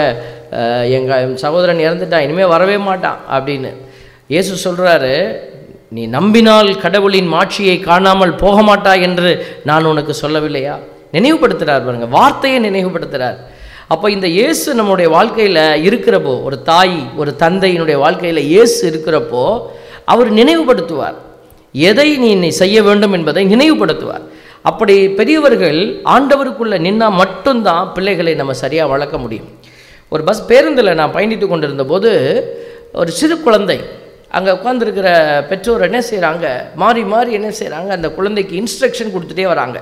எங்கள் சகோதரன் இறந்துட்டான் இனிமேல் வரவே மாட்டான் அப்படின்னு இயேசு சொல்கிறாரு நீ நம்பினால் கடவுளின் மாட்சியை காணாமல் போக மாட்டாய் என்று நான் உனக்கு சொல்லவில்லையா நினைவுபடுத்துகிறார் பாருங்க வார்த்தையை நினைவுபடுத்துகிறார் அப்போ இந்த இயேசு நம்முடைய வாழ்க்கையில் இருக்கிறப்போ ஒரு தாய் ஒரு தந்தையினுடைய வாழ்க்கையில் இயேசு இருக்கிறப்போ அவர் நினைவுபடுத்துவார் எதை நீ நீ செய்ய வேண்டும் என்பதை நினைவுபடுத்துவார் அப்படி பெரியவர்கள் ஆண்டவருக்குள்ள நின்னா மட்டும்தான் பிள்ளைகளை நம்ம சரியாக வளர்க்க முடியும் ஒரு பஸ் பேருந்தில் நான் பயணித்து கொண்டிருந்த போது ஒரு சிறு குழந்தை அங்கே உட்காந்துருக்கிற பெற்றோர் என்ன செய்கிறாங்க மாறி மாறி என்ன செய்கிறாங்க அந்த குழந்தைக்கு இன்ஸ்ட்ரக்ஷன் கொடுத்துட்டே வராங்க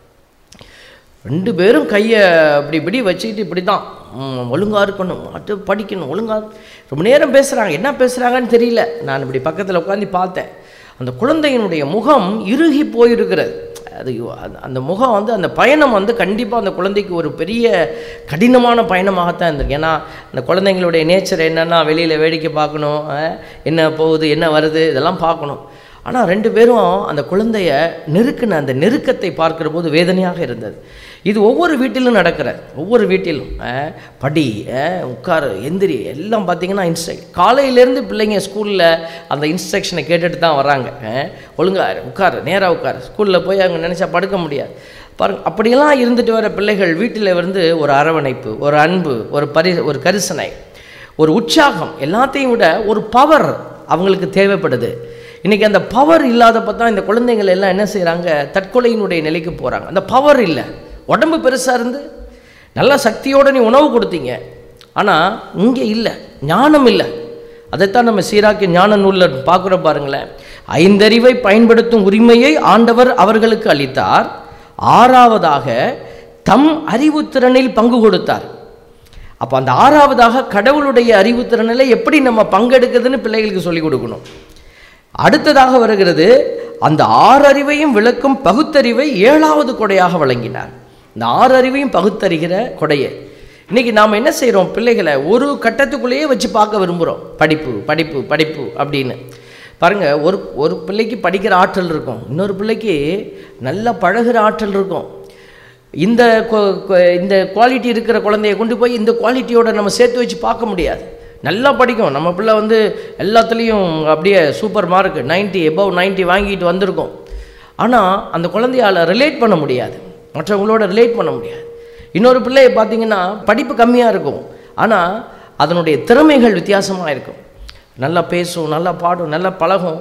ரெண்டு பேரும் கையை இப்படி இப்படி வச்சுக்கிட்டு இப்படி தான் ஒழுங்காக இருக்கணும் அது படிக்கணும் ஒழுங்காக ரொம்ப நேரம் பேசுகிறாங்க என்ன பேசுகிறாங்கன்னு தெரியல நான் இப்படி பக்கத்தில் உட்காந்து பார்த்தேன் அந்த குழந்தையினுடைய முகம் இறுகி போயிருக்கிறது அது அந்த- அந்த முகம் வந்து அந்த பயணம் வந்து கண்டிப்பாக அந்த குழந்தைக்கு ஒரு பெரிய கடினமான பயணமாகத்தான் இருந்திருக்கு ஏன்னா அந்த குழந்தைங்களுடைய நேச்சர் என்னென்னா வெளியில் வேடிக்கை பார்க்கணும் அஹ், என்ன போகுது என்ன வருது இதெல்லாம் பார்க்கணும் ஆனால் ரெண்டு பேரும் அந்த குழந்தைய நெருக்கின அந்த நெருக்கத்தை பார்க்கிற போது வேதனையாக இருந்தது இது ஒவ்வொரு வீட்டிலும் நடக்கிற ஒவ்வொரு வீட்டிலும் அஹ், படி அஹ், உட்காரு எந்திரி எல்லாம் பார்த்தீங்கன்னா இன்ஸ்ட்ரக்ட் காலையிலேருந்து பிள்ளைங்க ஸ்கூலில் அந்த இன்ஸ்ட்ரக்ஷனை கேட்டுட்டு தான் வராங்க அஹ், ஒழுங்கா இரு, உட்காரு நேராக உட்காரு ஸ்கூலில் போய் அங்கே நினச்சா படுக்க முடியாது பாருங்க அப்படியெல்லாம் இருந்துட்டு வர பிள்ளைகள் வீட்டில் வந்து ஒரு அரவணைப்பு ஒரு அன்பு ஒரு பரி ஒரு கரிசனை ஒரு உற்சாகம் எல்லாத்தையும் விட ஒரு பவர் அவங்களுக்கு தேவைப்படுது இன்றைக்கி அந்த பவர் இல்லாதப்ப தான் இந்த குழந்தைகள் எல்லாம் என்ன செய்கிறாங்க தற்கொலையினுடைய நிலைக்கு போகிறாங்க அந்த பவர் இல்லை உடம்பு பெருசாக இருந்து நல்ல சக்தியோடு நீ உணவு கொடுத்தீங்க ஆனால் இங்கே இல்லை ஞானம் இல்லை அதைத்தான் நம்ம சீராக்கி ஞான நூலில் பார்க்குறோம் பாருங்களேன் ஐந்தறிவை பயன்படுத்தும் உரிமையை ஆண்டவர் அவர்களுக்கு அளித்தார் ஆறாவதாக தம் அறிவுத்திறனில் பங்கு கொடுத்தார் அப்போ அந்த ஆறாவதாக கடவுளுடைய அறிவுத்திறனில் எப்படி நம்ம பங்கெடுக்குதுன்னு பிள்ளைகளுக்கு சொல்லிக் கொடுக்கணும் அடுத்ததாக வருகிறது அந்த ஆறறிவையும் விளக்கும் பகுத்தறிவை ஏழாவது கொடையாக வழங்கினார் இந்த ஆறு அறிவையும் பகுத்தறிகிற கொடையை இன்னைக்கு நாம் என்ன செய்கிறோம் பிள்ளைகளை ஒரு கட்டத்துக்குள்ளேயே வச்சு பார்க்க விரும்புகிறோம் படிப்பு படிப்பு படிப்பு அப்படின்னு பாருங்க ஒரு ஒரு பிள்ளைக்கு படிக்கிற ஆற்றல் இருக்கும் இன்னொரு பிள்ளைக்கு நல்லா பழகுற ஆற்றல் இருக்கும் இந்த கொ- கொ- இந்த குவாலிட்டி இருக்கிற குழந்தைய கொண்டு போய் இந்த குவாலிட்டியோட நம்ம சேர்த்து வச்சு பார்க்க முடியாது நல்லா படிக்கும் நம்ம பிள்ளை வந்து எல்லாத்துலேயும் அப்படியே சூப்பர் மார்க் 90 எபவ் 90 வாங்கிட்டு வந்திருக்கோம் ஆனால் அந்த குழந்தையால் ரிலேட் பண்ண முடியாது மற்றவங்களோட ரிலேட் பண்ண முடியாது இன்னொரு பிள்ளைய பார்த்தீங்கன்னா படிப்பு கம்மியாக இருக்கும் ஆனால் அதனுடைய திறமைகள் வித்தியாசமாக இருக்கும் நல்லா பேசும் நல்லா பாடும் நல்லா பழகும்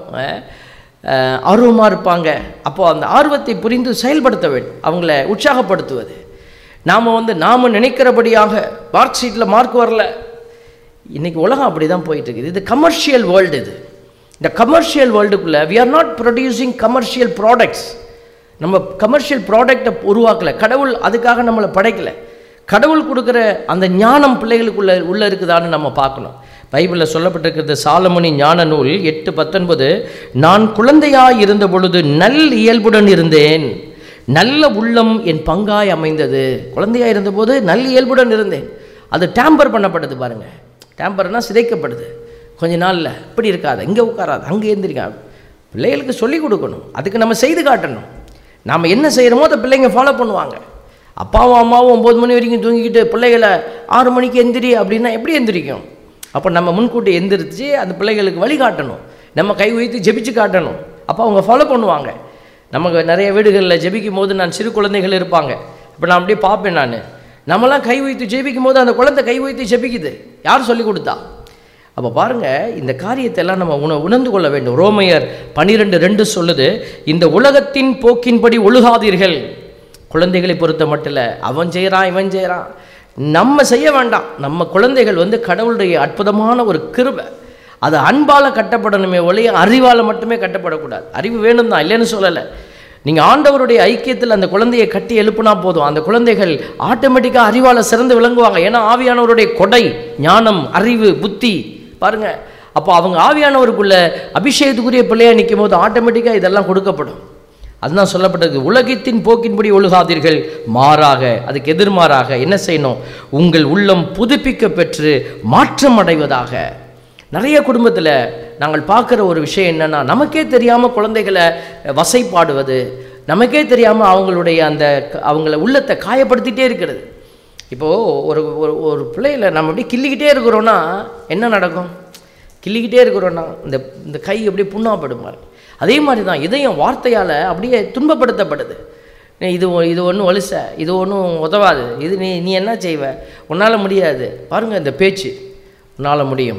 அஹ், ஆர்வமாக இருப்பாங்க அப்போது அந்த ஆர்வத்தை புரிந்து செயல்படுத்த வேண்டும் அவங்கள உற்சாகப்படுத்துவது நாம் வந்து நாம் நினைக்கிறபடியாக மார்க் ஷீட்டில் மார்க் வரல இன்னைக்கு உலகம் அப்படி தான் போயிட்டு இருக்குது இது கமர்ஷியல் வேர்ல்டு இது இந்த கமர்ஷியல் வேர்ல்டுக்குள்ளே we are not producing commercial products நம்ம கமர்ஷியல் ப்ராடக்டை உருவாக்கலை கடவுள் அதுக்காக நம்மளை படைக்கலை கடவுள் கொடுக்குற அந்த ஞானம் பிள்ளைகளுக்குள்ள உள்ள இருக்குதான்னு நம்ம பார்க்கணும் பைபிளில் சொல்லப்பட்டிருக்கிறது சாலமணி ஞான நூல் எட்டு பத்தொன்பது நான் குழந்தையாய் இருந்த பொழுது நல் இயல்புடன் இருந்தேன் நல்ல உள்ளம் என் பங்காய் அமைந்தது குழந்தையாய் இருந்தபோது நல் இயல்புடன் இருந்தேன் அது டேம்பர் பண்ணப்படுது பாருங்க டேம்பர்னா சிதைக்கப்படுது கொஞ்ச நாளில் இப்படி இருக்காது இங்கே உட்காராது அங்கே எந்திரிக்காது பிள்ளைகளுக்கு சொல்லிக் கொடுக்கணும் அதுக்கு நம்ம செய்து காட்டணும் நாம் என்ன செய்கிறோமோ அதை பிள்ளைங்க ஃபாலோ பண்ணுவாங்க அப்பாவும் அம்மாவும் ஒம்பது மணி வரைக்கும் தூங்கிக்கிட்டு பிள்ளைகளை ஆறு மணிக்கு எந்திரி அப்படின்னா எப்படி எந்திரிக்கும் அப்போ நம்ம முன்கூட்டி எந்திரிச்சு அந்த பிள்ளைகளுக்கு வழிகாட்டணும் நம்ம கை வைத்து ஜெபிச்சு காட்டணும் அப்போ அவங்க ஃபாலோ பண்ணுவாங்க நமக்கு நிறைய வீடுகளில் ஜெபிக்கும் போது நான் சிறு குழந்தைகள் இருப்பாங்க இப்போ நான் அப்படியே பார்ப்பேன் நான் நம்மலாம் கை வைத்து ஜெபிக்கும் போது அந்த குழந்தை கை வைத்து ஜெபிக்குது யார் சொல்லி கொடுத்தா அப்போ பாருங்க இந்த காரியத்தை எல்லாம் நம்ம உண உணர்ந்து கொள்ள வேண்டும் ரோமையர் பனிரெண்டு ரெண்டு சொல்லுது இந்த உலகத்தின் போக்கின்படி ஒழுகாதீர்கள் குழந்தைகளை பொறுத்த மட்டும் இல்லை அவன் செய்கிறான் இவன் செய்கிறான் நம்ம செய்ய வேண்டாம் நம்ம குழந்தைகள் வந்து கடவுளுடைய அற்புதமான ஒரு கிருபை அது அன்பால் கட்டப்படணுமே ஒழிய அறிவால் மட்டுமே கட்டப்படக்கூடாது அறிவு வேணும் தான் இல்லைன்னு சொல்லலை நீங்கள் ஆண்டவருடைய ஐக்கியத்தில் அந்த குழந்தையை கட்டி எழுப்புனா போதும் அந்த குழந்தைகள் ஆட்டோமேட்டிக்காக அறிவால் சிறந்து விளங்குவாங்க ஏன்னா ஆவியானவருடைய கொடை ஞானம் அறிவு புத்தி பாருங்க அப்போ அவங்க ஆவியானவருக்குள்ள அபிஷேகத்துக்குரிய பிள்ளையா நிற்கும் போது ஆட்டோமேட்டிக்காக இதெல்லாம் கொடுக்கப்படும் அதுதான் சொல்லப்பட்டது உலகத்தின் போக்கின்படி ஒழுகாதீர்கள் மாறாக அதுக்கு எதிர்மாறாக என்ன செய்யணும் உங்கள் உள்ளம் புதுப்பிக்க பெற்று மாற்றம் அடைவதாக நிறைய குடும்பத்தில் நாங்கள் பார்க்குற ஒரு விஷயம் என்னென்னா நமக்கே தெரியாமல் குழந்தைகளை வசைப்பாடுவது நமக்கே தெரியாமல் அவங்களுடைய அந்த க- அவங்கள உள்ளத்தை காயப்படுத்திட்டே இருக்கிறது இப்போது ஒரு ஒரு ஒரு பிள்ளையில நம்ம அப்படியே கிள்ளிக்கிட்டே இருக்கிறோன்னா என்ன நடக்கும் கிள்ளிக்கிட்டே இருக்கிறோன்னா இந்த இந்த கை அப்படியே புண்ணாப்படும் பாருங்க அதே மாதிரி தான் இதயம் வார்த்தையால் அப்படியே துன்பப்படுத்தப்படுது நீ இது ஒ- இது ஒன்றும் ஒலிச இது ஒன்றும் உதவாது இது நீ நீ என்ன செய்வ உன்னால் முடியாது பாருங்கள் இந்த பேச்சு உன்னால் முடியும்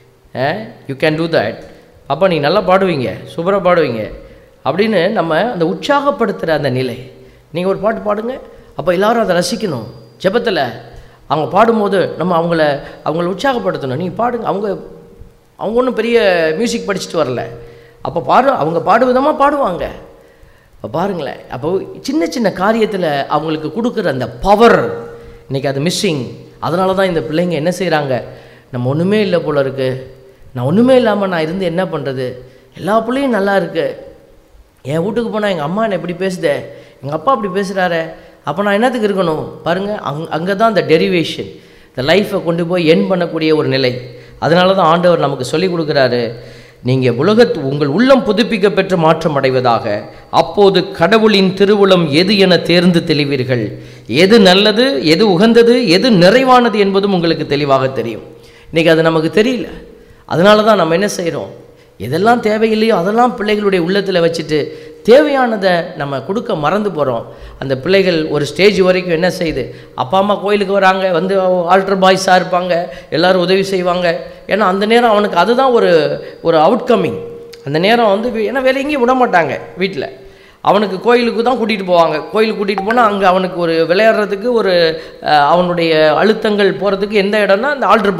யூ கேன் டூ தட் அப்போ நீ நல்லா பாடுவீங்க சூப்பராக பாடுவீங்க அப்படின்னு நம்ம அந்த உற்சாகப்படுத்துகிற அந்த நிலை நீங்கள் ஒரு பாட்டு பாடுங்க அப்போ எல்லாரும் அதை ரசிக்கணும் ஜெபத்தில் அவங்க பாடும்போது நம்ம அவங்கள அவங்கள உற்சாகப்படுத்தணும் நீங்கள் பாடுங்க அவங்க அவங்க ஒன்றும் பெரிய மியூசிக் படிச்சுட்டு வரல அப்போ பாடு அவங்க பாடு விதமாக பாடுவாங்க இப்போ பாருங்களேன் அப்போ சின்ன சின்ன காரியத்தில் அவங்களுக்கு கொடுக்குற அந்த பவர் இன்னைக்கு அது மிஸ்ஸிங் அதனால தான் இந்த பிள்ளைங்க என்ன செய்கிறாங்க நம்ம ஒன்றுமே இல்லை போல இருக்கு நான் ஒன்றுமே இல்லாமல் நான் இருந்து என்ன பண்ணுறது எல்லா பிள்ளையும் நல்லா இருக்கு என் வீட்டுக்கு போனால் எங்கள் அம்மா என்ன இப்படி பேசுதே எங்கள் அப்பா அப்படி பேசுகிறாரே அப்போ நான் என்னத்துக்கு இருக்கணும் பாருங்கள் அங் அங்கே தான் அந்த டெரிவேஷன் இந்த லைஃப்பை கொண்டு போய் என் பண்ணக்கூடிய ஒரு நிலை அதனால தான் ஆண்டவர் நமக்கு சொல்லிக் கொடுக்குறாரு நீங்கள் உலகத்து உங்கள் உள்ளம் புதுப்பிக்க பெற்று மாற்றம் அடைவதாக அப்போது கடவுளின் திருவுளம் எது என தேர்ந்து தெளிவீர்கள் எது நல்லது எது உகந்தது எது நிறைவானது என்பதும் உங்களுக்கு தெளிவாக தெரியும் இன்றைக்கி அது நமக்கு தெரியல அதனால தான் நம்ம என்ன செய்கிறோம் எதெல்லாம் தேவையில்லையோ அதெல்லாம் பிள்ளைகளுடைய உள்ளத்தில் வச்சுட்டு தேவையானதை நம்ம கொடுக்க மறந்து போகிறோம் அந்த பிள்ளைகள் ஒரு ஸ்டேஜ் வரைக்கும் என்ன செய்யுது அப்பா அம்மா கோயிலுக்கு வராங்க வந்து ஆல்டர் பாய்ஸாக இருப்பாங்க எல்லாரும் உதவி செய்வாங்க ஏன்னா அந்த நேரம் அவனுக்கு அதுதான் ஒரு ஒரு அவுட்கமிங் அந்த நேரம் வந்து வி- ஏன்னா வேலை எங்கேயும் விட மாட்டாங்க வீட்டில் அவனுக்கு கோயிலுக்கு தான் கூட்டிகிட்டு போவாங்க கோயிலுக்கு கூட்டிகிட்டு போனால் அங்கே அவனுக்கு ஒரு விளையாடுறதுக்கு ஒரு அஹ், அவனுடைய அழுத்தங்கள் போகிறதுக்கு எந்த இடம்னா அந்த ஆல்டர் பாய்ஸ்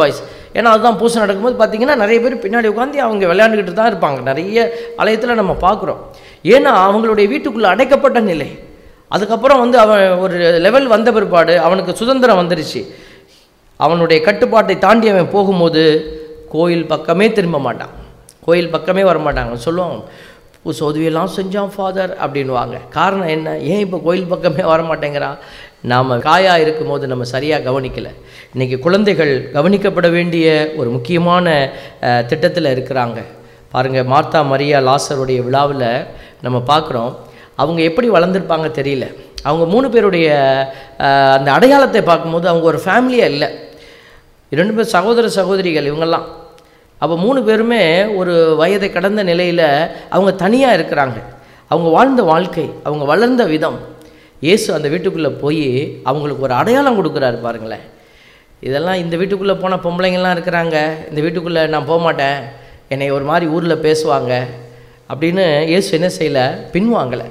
ஏன்னா அதுதான் பூசை நடக்கும்போது பார்த்தீங்கன்னா நிறைய பேர் பின்னாடி உட்காந்து அவங்க விளையாண்டுக்கிட்டு தான் இருப்பாங்க நிறைய ஆலயத்தில் நம்ம பார்க்குறோம் ஏன்னா அவங்களுடைய வீட்டுக்குள்ளே அடைக்கப்பட்ட நிலை அதுக்கப்புறம் வந்து அவன் ஒரு லெவல் வந்த பிற்பாடு அவனுக்கு சுதந்திரம் வந்துருச்சு அவனுடைய கட்டுப்பாட்டை தாண்டி அவன் போகும்போது கோயில் பக்கமே திரும்ப மாட்டான் கோயில் பக்கமே வர மாட்டாங்க சொல்லுவாங்க பூசை உதவியெல்லாம் செஞ்சான் ஃபாதர் அப்படின்வாங்க காரணம் என்ன ஏன் இப்போ கோயில் பக்கமே வர மாட்டேங்கிறான் நாம் காயா இருக்கும்போது நம்ம சரியாக கவனிக்கலை இன்றைக்கி குழந்தைகள் கவனிக்கப்பட வேண்டிய ஒரு முக்கியமான திட்டத்தில் இருக்கிறாங்க பாருங்கள் மார்த்தா மரியா லாசருடைய விழாவில் நம்ம பார்க்குறோம் அவங்க எப்படி வளர்ந்துருப்பாங்க தெரியல அவங்க மூணு பேருடைய அஹ், அந்த அடையாளத்தை பார்க்கும்போது அவங்க ஒரு ஃபேமிலியாக இல்லை இரண்டு பேர் சகோதர சகோதரிகள் இவங்கெல்லாம் அப்போ மூணு பேருமே ஒரு வயதை கடந்த நிலையில் அவங்க தனியாக இருக்கிறாங்க அவங்க வாழ்ந்த வாழ்க்கை அவங்க வளர்ந்த விதம் இயேசு அந்த வீட்டுக்குள்ளே போய் அவங்களுக்கு ஒரு அடையாளம் கொடுக்குறாரு பாருங்களேன் இதெல்லாம் இந்த வீட்டுக்குள்ளே போன பொம்பளைங்கள்லாம் இருக்கிறாங்க இந்த வீட்டுக்குள்ளே நான் போக மாட்டேன் என்னை ஒரு மாதிரி ஊரில் பேசுவாங்க அப்படின்னு இயேசு என்ன செய்யலை பின்வாங்கலை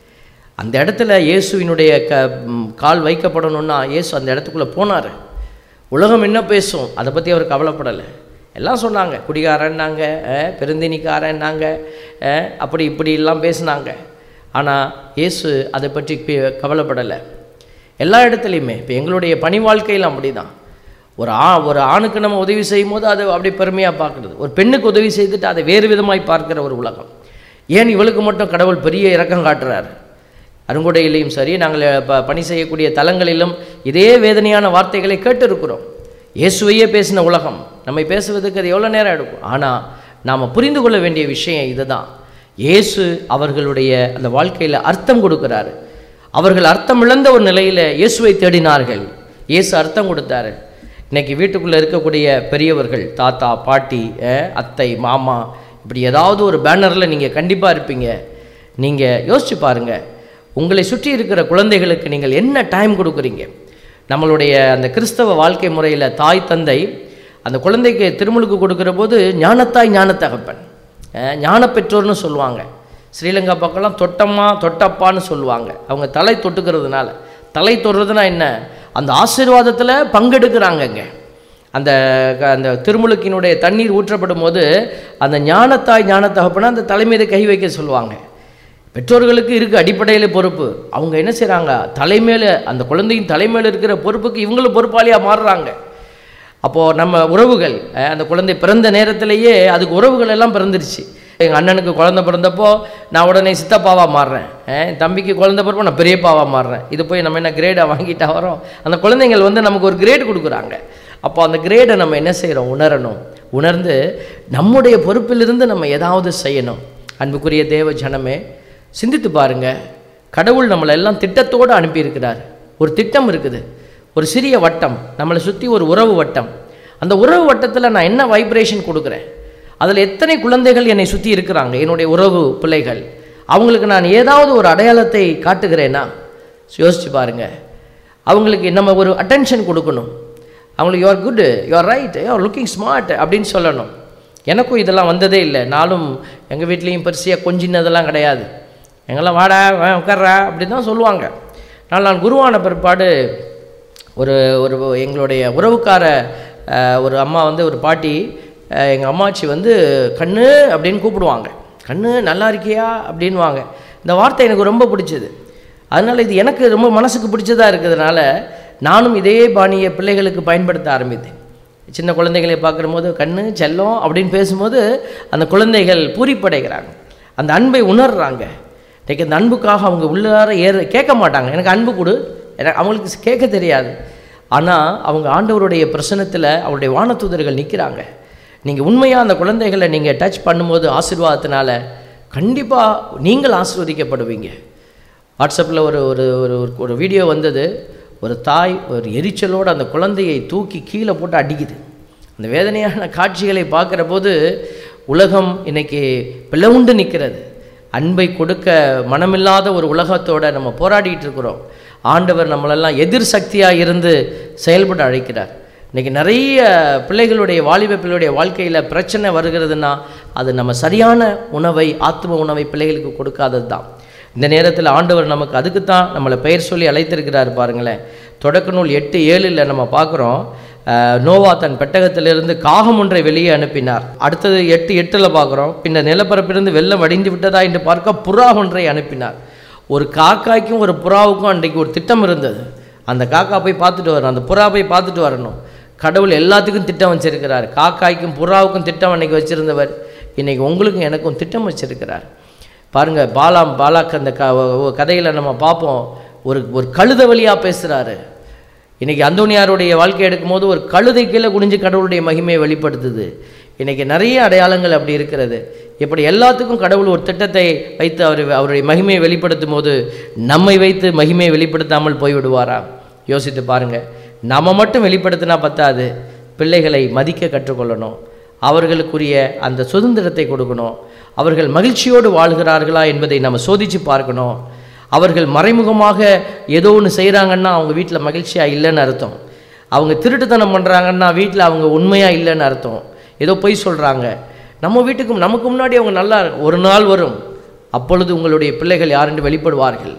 அந்த இடத்துல இயேசுவினுடைய க ம், கால் வைக்கப்படணும்னா இயேசு அந்த இடத்துக்குள்ளே போனார் உலகம் என்ன பேசும் அதை பற்றி அவர் கவலைப்படலை எல்லாம் சொன்னாங்க குடிகாரன்னாங்க அஹ், பெருந்தினிக்காரன்னாங்க அஹ், அப்படி இப்படி எல்லாம் பேசுனாங்க ஆனால் இயேசு அதை பற்றி பி- கவலைப்படலை எல்லா இடத்துலையுமே இப்போ எங்களுடைய பணி வாழ்க்கையில் அப்படி தான் ஒரு ஆ ஒரு ஆணுக்கு நம்ம உதவி செய்யும் போது அதை அப்படி பெருமையாக பார்க்குறது ஒரு பெண்ணுக்கு உதவி செய்துட்டு அதை வேறு விதமாய் பார்க்கிற ஒரு உலகம் ஏன் இவளுக்கு மட்டும் கடவுள் பெரிய இரக்கம் காட்டுறாரு அருங்குடையிலையும் சரி நாங்கள் ப பணி செய்யக்கூடிய தலங்களிலும் இதே வேதனையான வார்த்தைகளை கேட்டிருக்கிறோம் இயேசுவையே பேசின உலகம் நம்மை பேசுவதற்கு அது எவ்வளோ நேரம் எடுக்கும் ஆனால் நாம் புரிந்து கொள்ள வேண்டிய விஷயம் இதுதான் இயேசு அவர்களுடைய அந்த வாழ்க்கையில் அர்த்தம் கொடுக்குறாரு அவர்கள் அர்த்தம் இழந்த ஒரு நிலையில் இயேசுவை தேடினார்கள் இயேசு அர்த்தம் கொடுத்தாரு இன்னைக்கு வீட்டுக்குள்ளே இருக்கக்கூடிய பெரியவர்கள் தாத்தா பாட்டி அஹ், அத்தை மாமா இப்படி ஏதாவது ஒரு பேனரில் நீங்கள் கண்டிப்பாக இருப்பீங்க நீங்கள் யோசிச்சு பாருங்கள் உங்களை சுற்றி இருக்கிற குழந்தைகளுக்கு நீங்கள் என்ன டைம் கொடுக்குறீங்க நம்மளுடைய அந்த கிறிஸ்தவ வாழ்க்கை முறையில் தாய் தந்தை அந்த குழந்தைக்கு திருமுழுக்கு கொடுக்குற போது ஞானத்தாய் ஞானத்தகப்பன் அஹ், ஞான பெற்றோர்னு சொல்லுவாங்க ஸ்ரீலங்கா பக்கம்லாம் தொட்டம்மா தொட்டப்பான்னு சொல்லுவாங்க அவங்க தலை தொட்டுக்கிறதுனால தலை தொடுறதுனா என்ன அந்த ஆசீர்வாதத்தில் பங்கெடுக்கிறாங்கங்க அந்த க- அந்த திருமுழுக்கினுடைய தண்ணீர் ஊற்றப்படும் போது அந்த ஞானத்தாய் ஞானத்தகப்பனா அந்த தலைமீது கை வைக்க சொல்லுவாங்க பெற்றோர்களுக்கு இருக்கு அடிப்படையில் பொறுப்பு அவங்க என்ன செய்கிறாங்க தலைமையில் அந்த குழந்தையின் தலைமையில் இருக்கிற பொறுப்புக்கு இவங்களும் பொறுப்பாளியாக மாறுறாங்க அப்போது நம்ம உறவுகள் அஹ், அந்த குழந்தை பிறந்த நேரத்திலேயே அதுக்கு உறவுகள் எல்லாம் பிறந்துருச்சு எங்கள் அண்ணனுக்கு குழந்தை பிறந்தப்போ நான் உடனே சித்தப்பாவாக மாறுறேன் அஹ், என் தம்பிக்கு குழந்தை பிறப்போ நான் பெரியப்பாவாக மாறுறேன் இது போய் நம்ம என்ன கிரேடாக வாங்கிட்டா வரோம் அந்த குழந்தைங்கள் வந்து நமக்கு ஒரு கிரேட் கொடுக்குறாங்க அப்போ அந்த கிரேடை நம்ம என்ன செய்கிறோம் உணரணும் உணர்ந்து நம்முடைய பொறுப்பிலிருந்து நம்ம ஏதாவது செய்யணும் அன்புக்குரிய தேவ ஜனமே சிந்தித்து பாருங்க கடவுள் நம்மளை எல்லாம் திட்டத்தோடு அனுப்பியிருக்கிறார் ஒரு திட்டம் இருக்குது ஒரு சிறிய வட்டம் நம்மளை சுற்றி ஒரு உறவு வட்டம் அந்த உறவு வட்டத்தில் நான் என்ன வைப்ரேஷன் கொடுக்குறேன் அதில் எத்தனை குழந்தைகள் என்னை சுற்றி இருக்கிறாங்க என்னுடைய உறவு பிள்ளைகள் அவங்களுக்கு நான் ஏதாவது ஒரு அடையாளத்தை காட்டுகிறேன்னா யோசிச்சு பாருங்க அவங்களுக்கு நம்ம ஒரு அட்டென்ஷன் கொடுக்கணும் அவங்களுக்கு you're good you're right you're looking smart அப்படின்னு சொல்லணும் எனக்கும் இதெல்லாம் வந்ததே இல்லை நானும் எங்கள் வீட்லேயும் பெருசியாக கொஞ்சினதெல்லாம் கிடையாது எங்கெல்லாம் வாடா வா, உட்கார்றா அப்படி தான் சொல்லுவாங்க நான் நான் குருவான பிற்பாடு ஒரு ஒரு எங்களுடைய உறவுக்கார அஹ், ஒரு அம்மா வந்து ஒரு பாட்டி எங்கள் அம்மாச்சி வந்து கண்ணு அப்படின்னு கூப்பிடுவாங்க கண்ணு நல்லா இருக்கியா அப்படின்வாங்க இந்த வார்த்தை எனக்கு ரொம்ப பிடிச்சது அதனால் இது எனக்கு ரொம்ப மனசுக்கு பிடிச்சதா இருக்கிறதுனால நானும் இதே பாணியை பிள்ளைகளுக்கு பயன்படுத்த ஆரம்பித்தேன் சின்ன குழந்தைகளை பார்க்கும்போது கண்ணு செல்லம் அப்படின்னு பேசும்போது அந்த குழந்தைகள் பூரிப்படைகிறாங்க அந்த அன்பை உணர்றாங்க இன்றைக்கி அந்த அன்புக்காக அவங்க உள்ளார ஏற கேட்க மாட்டாங்க எனக்கு அன்பு கொடு எனக்கு அவங்களுக்கு கேட்க தெரியாது ஆனால் அவங்க ஆண்டவருடைய பிரசனத்தில் அவருடைய வானதூதர்கள் நிற்கிறாங்க நீங்கள் உண்மையாக அந்த குழந்தைகளை நீங்கள் டச் பண்ணும்போது ஆசீர்வாதத்தினால கண்டிப்பாக நீங்கள் ஆசீர்வதிக்கப்படுவீங்க வாட்ஸ்அப்பில் ஒரு ஒரு ஒரு ஒரு- ஒரு வீடியோ வந்தது ஒரு தாய் ஒரு எரிச்சலோடு அந்த குழந்தையை தூக்கி கீழே போட்டு அடிக்குது அந்த வேதனையான காட்சிகளை பார்க்குற போது உலகம் இன்னைக்கு பிளவுண்டு நிற்கிறது அன்பை கொடுக்க மனமில்லாத ஒரு உலகத்தோட நம்ம போராடிட்டு இருக்கிறோம் ஆண்டவர் நம்மளெல்லாம் எதிர் சக்தியாக இருந்து செயல்பட அழைக்கிறார் இன்றைக்கி நிறைய பிள்ளைகளுடைய வாலிப பிள்ளைகளுடைய வாழ்க்கையில் பிரச்சனை வருகிறதுனா அது நம்ம சரியான உணவை ஆத்ம உணவை பிள்ளைகளுக்கு கொடுக்காதது தான் இந்த நேரத்தில் ஆண்டவர் நமக்கு அதுக்கு தான் நம்மளை பெயர் சொல்லி அழைத்திருக்கிறார் பாருங்களேன் தொடக்க நூல் எட்டு ஏழில் நம்ம பார்க்குறோம் அஹ், நோவா தன் பெட்டகத்திலிருந்து காகம் ஒன்றை வெளியே அனுப்பினார் அடுத்தது எட்டு எட்டில் பார்க்குறோம் பின்னர் நிலப்பரப்பிலிருந்து வெள்ளம் வடிந்து விட்டதா என்று பார்க்க புறா ஒன்றை அனுப்பினார் ஒரு காக்காய்க்கும் ஒரு புறாவுக்கும் அன்றைக்கு ஒரு திட்டம் இருந்தது அந்த காக்கா போய் பார்த்துட்டு வரணும் அந்த புறா போய் பார்த்துட்டு வரணும் கடவுள் எல்லாத்துக்கும் திட்டம் வச்சிருக்கிறார் காக்காய்க்கும் புறாவுக்கும் திட்டம் அன்னைக்கு வச்சிருந்தவர் இன்னைக்கு உங்களுக்கும் எனக்கும் திட்டம் வச்சிருக்கிறார் பாருங்க பாலாம் பாலாக் அந்த க கதையில் நம்ம பார்ப்போம் ஒரு ஒரு கழுத வழியாக பேசுகிறாரு இன்னைக்கு அந்தோனியாருடைய வாழ்க்கை எடுக்கும்போது ஒரு கழுதை கீழே குனிஞ்சு கடவுளுடைய மகிமையை வெளிப்படுத்துது இன்னைக்கு நிறைய அடையாளங்கள் அப்படி இருக்கிறது இப்படி எல்லாத்துக்கும் கடவுள் ஒரு திட்டத்தை வைத்து அவர் அவருடைய மகிமையை வெளிப்படுத்தும் போது நம்மை வைத்து மகிமையை வெளிப்படுத்தாமல் போய்விடுவாரா யோசித்து பாருங்க நம்ம மட்டும் வெளிப்படுத்தினா பத்தாது பிள்ளைகளை மதிக்க கற்றுக்கொள்ளணும் அவர்களுக்குரிய அந்த சுதந்திரத்தை கொடுக்கணும் அவர்கள் மகிழ்ச்சியோடு வாழ்கிறார்களா என்பதை நம்ம சோதித்து பார்க்கணும் அவர்கள் மறைமுகமாக ஏதோ ஒன்று செய்கிறாங்கன்னா அவங்க வீட்டில் மகிழ்ச்சியாக இல்லைன்னு அர்த்தம் அவங்க திருட்டுத்தனம் பண்ணுறாங்கன்னா வீட்டில் அவங்க உண்மையாக இல்லைன்னு அர்த்தம் ஏதோ பொய் சொல்கிறாங்க நம்ம வீட்டுக்கு நமக்கு முன்னாடி அவங்க நல்லா ஒரு நாள் வரும் அப்பொழுது உங்களுடைய பிள்ளைகள் யாரென்று வெளிப்படுவார்கள்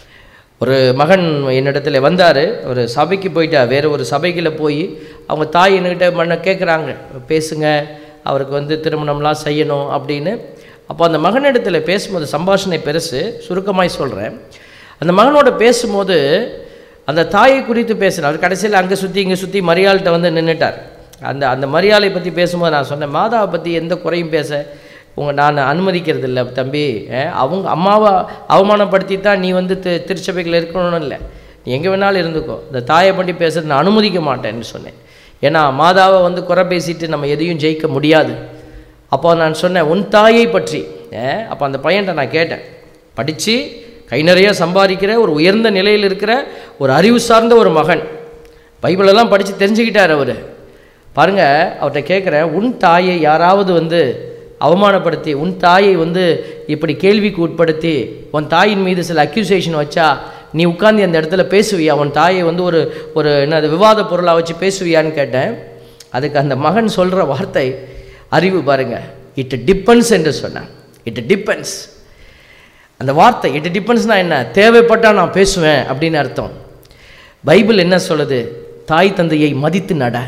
ஒரு மகன் என்னிடத்துல வந்தார் ஒரு சபைக்கு போயிட்டா வேறு ஒரு சபைக்குள்ள போய் அவங்க தாய் என்கிட்ட மண்ண கேட்குறாங்க பேசுங்க அவருக்கு வந்து திருமணம்லாம் செய்யணும் அப்படின்னு அப்போ அந்த மகனிடத்துல பேசும்போது சம்பாஷணை பெருசு சுருக்கமாய் சொல்கிறேன் அந்த மகனோட பேசும்போது அந்த தாயை குறித்து பேசுகிறார் கடைசியில் அங்கே சுற்றி இங்கே சுற்றி மரியாள்கிட்ட வந்து நின்றுட்டார் அந்த அந்த மரியாதை பற்றி பேசும்போது நான் சொன்னேன் மாதாவை பற்றி எந்த குறையும் பேச உங்க நான் அனுமதிக்கிறது இல்லை தம்பி அஹ், அவங்க அம்மாவை அவமானப்படுத்தி தான் நீ வந்து தி திருச்சபைகள் இருக்கணும்னு இல்லை நீ எங்கே வேணாலும் இருந்துக்கோ இந்த தாயை பற்றி பேசுறது நான் அனுமதிக்க மாட்டேன்னு சொன்னேன் ஏன்னா மாதாவை வந்து குறை பேசிட்டு நம்ம எதையும் ஜெயிக்க முடியாது அப்போ நான் சொன்னேன் உன் தாயை பற்றி அஹ், அப்போ அந்த பையன்கிட்ட நான் கேட்டேன் படித்து கை நிறைய சம்பாதிக்கிற ஒரு உயர்ந்த நிலையில் இருக்கிற ஒரு அறிவு சார்ந்த ஒரு மகன் பைபிளெல்லாம் படித்து தெரிஞ்சுக்கிட்டார் அவர் பாருங்க அவர்கிட்ட கேட்குறேன் உன் தாயை யாராவது வந்து அவமானப்படுத்தி உன் தாயை வந்து இப்படி கேள்விக்கு உட்படுத்தி உன் தாயின் மீது சில அக்யூசேஷன் வச்சா நீ உட்கார்ந்து அந்த இடத்துல பேசுவியா உன் தாயை வந்து ஒரு ஒரு என்னது விவாத பொருளாக வச்சு பேசுவியான்னு கேட்டேன் அதுக்கு அந்த மகன் சொல்கிற வார்த்தை அறிவு பாருங்க இட் டிப்பெண்ட்ஸ் என்று சொன்னான் இட் டிப்பெண்ட்ஸ் அந்த வார்த்தை இட் டிப்பெண்ட்ஸ்னால் என்ன தேவைப்பட்டால் நான் பேசுவேன் அப்படின்னு அர்த்தம் பைபிள் என்ன சொல்லுது தாய் தந்தையை மதித்து நட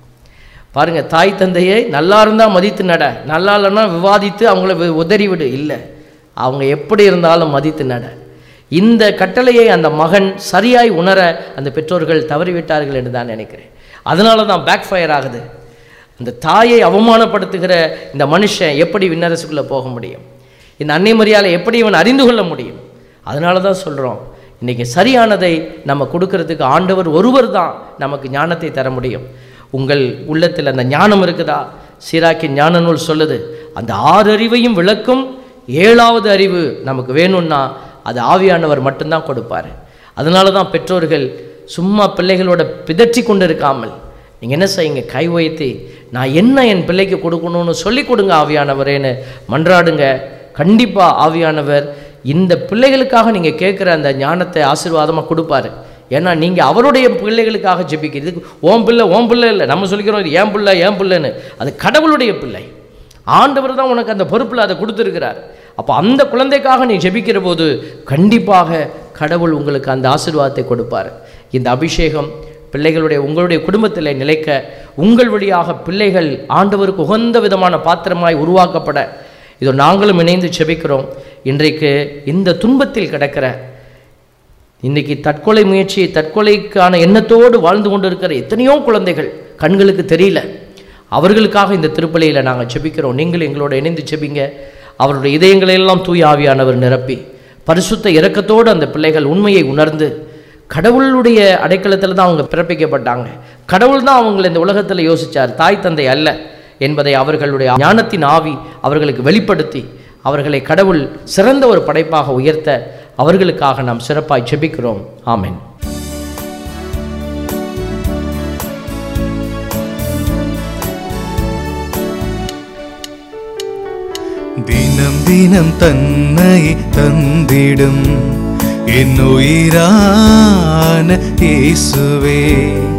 பாருங்க தாய் தந்தையை நல்லா இருந்தால் மதித்து நட நல்லா இல்லைன்னா விவாதித்து அவங்கள வி- உதறி விடு இல்லை அவங்க எப்படி இருந்தாலும் மதித்து நட இந்த கட்டளையை அந்த மகன் சரியாய் உணர அந்த பெற்றோர்கள் தவறிவிட்டார்கள் என்று தான் நினைக்கிறேன் அதனால தான் பேக் ஃபயர் ஆகுது அந்த தாயை அவமானப்படுத்துகிற இந்த மனுஷன் எப்படி விண்ணரசுக்குள்ளே போக முடியும் இந்த அன்னை மரியாதை எப்படி இவன் அறிந்து கொள்ள முடியும் அதனால தான் சொல்கிறோம் இன்றைக்கி சரியானதை நம்ம கொடுக்கறதுக்கு ஆண்டவர் ஒருவர் தான் நமக்கு ஞானத்தை தர முடியும் உங்கள் உள்ளத்தில் அந்த ஞானம் இருக்குதா சீராக்கின் ஞான நூல் சொல்லுது அந்த ஆறு அறிவையும் விளக்கும் ஏழாவது அறிவு நமக்கு வேணும்னா அது ஆவியானவர் மட்டும்தான் கொடுப்பார் அதனால தான் பெற்றோர்கள் சும்மா பிள்ளைகளோட பிதற்றி கொண்டு இருக்காமல் நீங்கள் என்ன செய்யுங்க கை வைத்து நான் என்ன என் பிள்ளைக்கு கொடுக்கணும்னு சொல்லி கொடுங்க ஆவியானவரேன்னு மன்றாடுங்க கண்டிப்பாக ஆவியானவர் இந்த பிள்ளைகளுக்காக நீங்கள் கேட்குற அந்த ஞானத்தை ஆசீர்வாதமாக கொடுப்பாரு ஏன்னா நீங்கள் அவருடைய பிள்ளைகளுக்காக ஜெபிக்கிறது ஓம் பிள்ளை ஓம் பிள்ளை இல்லை நம்ம சொல்லிக்கிறோம் இது ஏன் பிள்ளை ஏன் பிள்ளைன்னு அது கடவுளுடைய பிள்ளை ஆண்டவர் தான் உனக்கு அந்த பொறுப்பில் அதை கொடுத்துருக்கிறார் அப்போ அந்த குழந்தைக்காக நீ ஜெபிக்கிற போது கண்டிப்பாக கடவுள் உங்களுக்கு அந்த ஆசீர்வாதத்தை கொடுப்பார் இந்த அபிஷேகம் பிள்ளைகளுடைய உங்களுடைய குடும்பத்தில் நிலைக்க உங்கள் வழியாக பிள்ளைகள் ஆண்டவருக்கு உகந்த விதமான பாத்திரமாய் உருவாக்கப்பட இதோ நாங்களும் இணைந்து செபிக்கிறோம் இன்றைக்கு இந்த துன்பத்தில் கிடக்கிற இன்னைக்கு தற்கொலை முயற்சி தற்கொலைக்கான எண்ணத்தோடு வாழ்ந்து கொண்டு இருக்கிற எத்தனையோ குழந்தைகள் கண்களுக்கு தெரியல அவர்களுக்காக இந்த திருப்பலியில் நாங்கள் செபிக்கிறோம் நீங்கள் எங்களோட இணைந்து செபிங்க அவருடைய இதயங்களை எல்லாம் தூய ஆவியானவர் நிரப்பி பரிசுத்த இரக்கத்தோடு அந்த பிள்ளைகள் உண்மையை உணர்ந்து கடவுளுடைய அடைக்கலத்தில் தான் அவங்க பிறப்பிக்கப்பட்டாங்க கடவுள் தான் அவங்களை இந்த உலகத்தில் யோசிச்சார் தாய் தந்தை அல்ல என்பதை அவர்களுடைய ஞானத்தின் ஆவி அவர்களுக்கு வெளிப்படுத்தி அவர்களை கடவுள் சிறந்த ஒரு படைப்பாக உயர்த்த அவர்களுக்காக நாம் சிறப்பாய் ஜெபிக்கிறோம் ஆமென் தினம் தினம் தன்னை தந்திடும் என் உயிரான இயேசுவே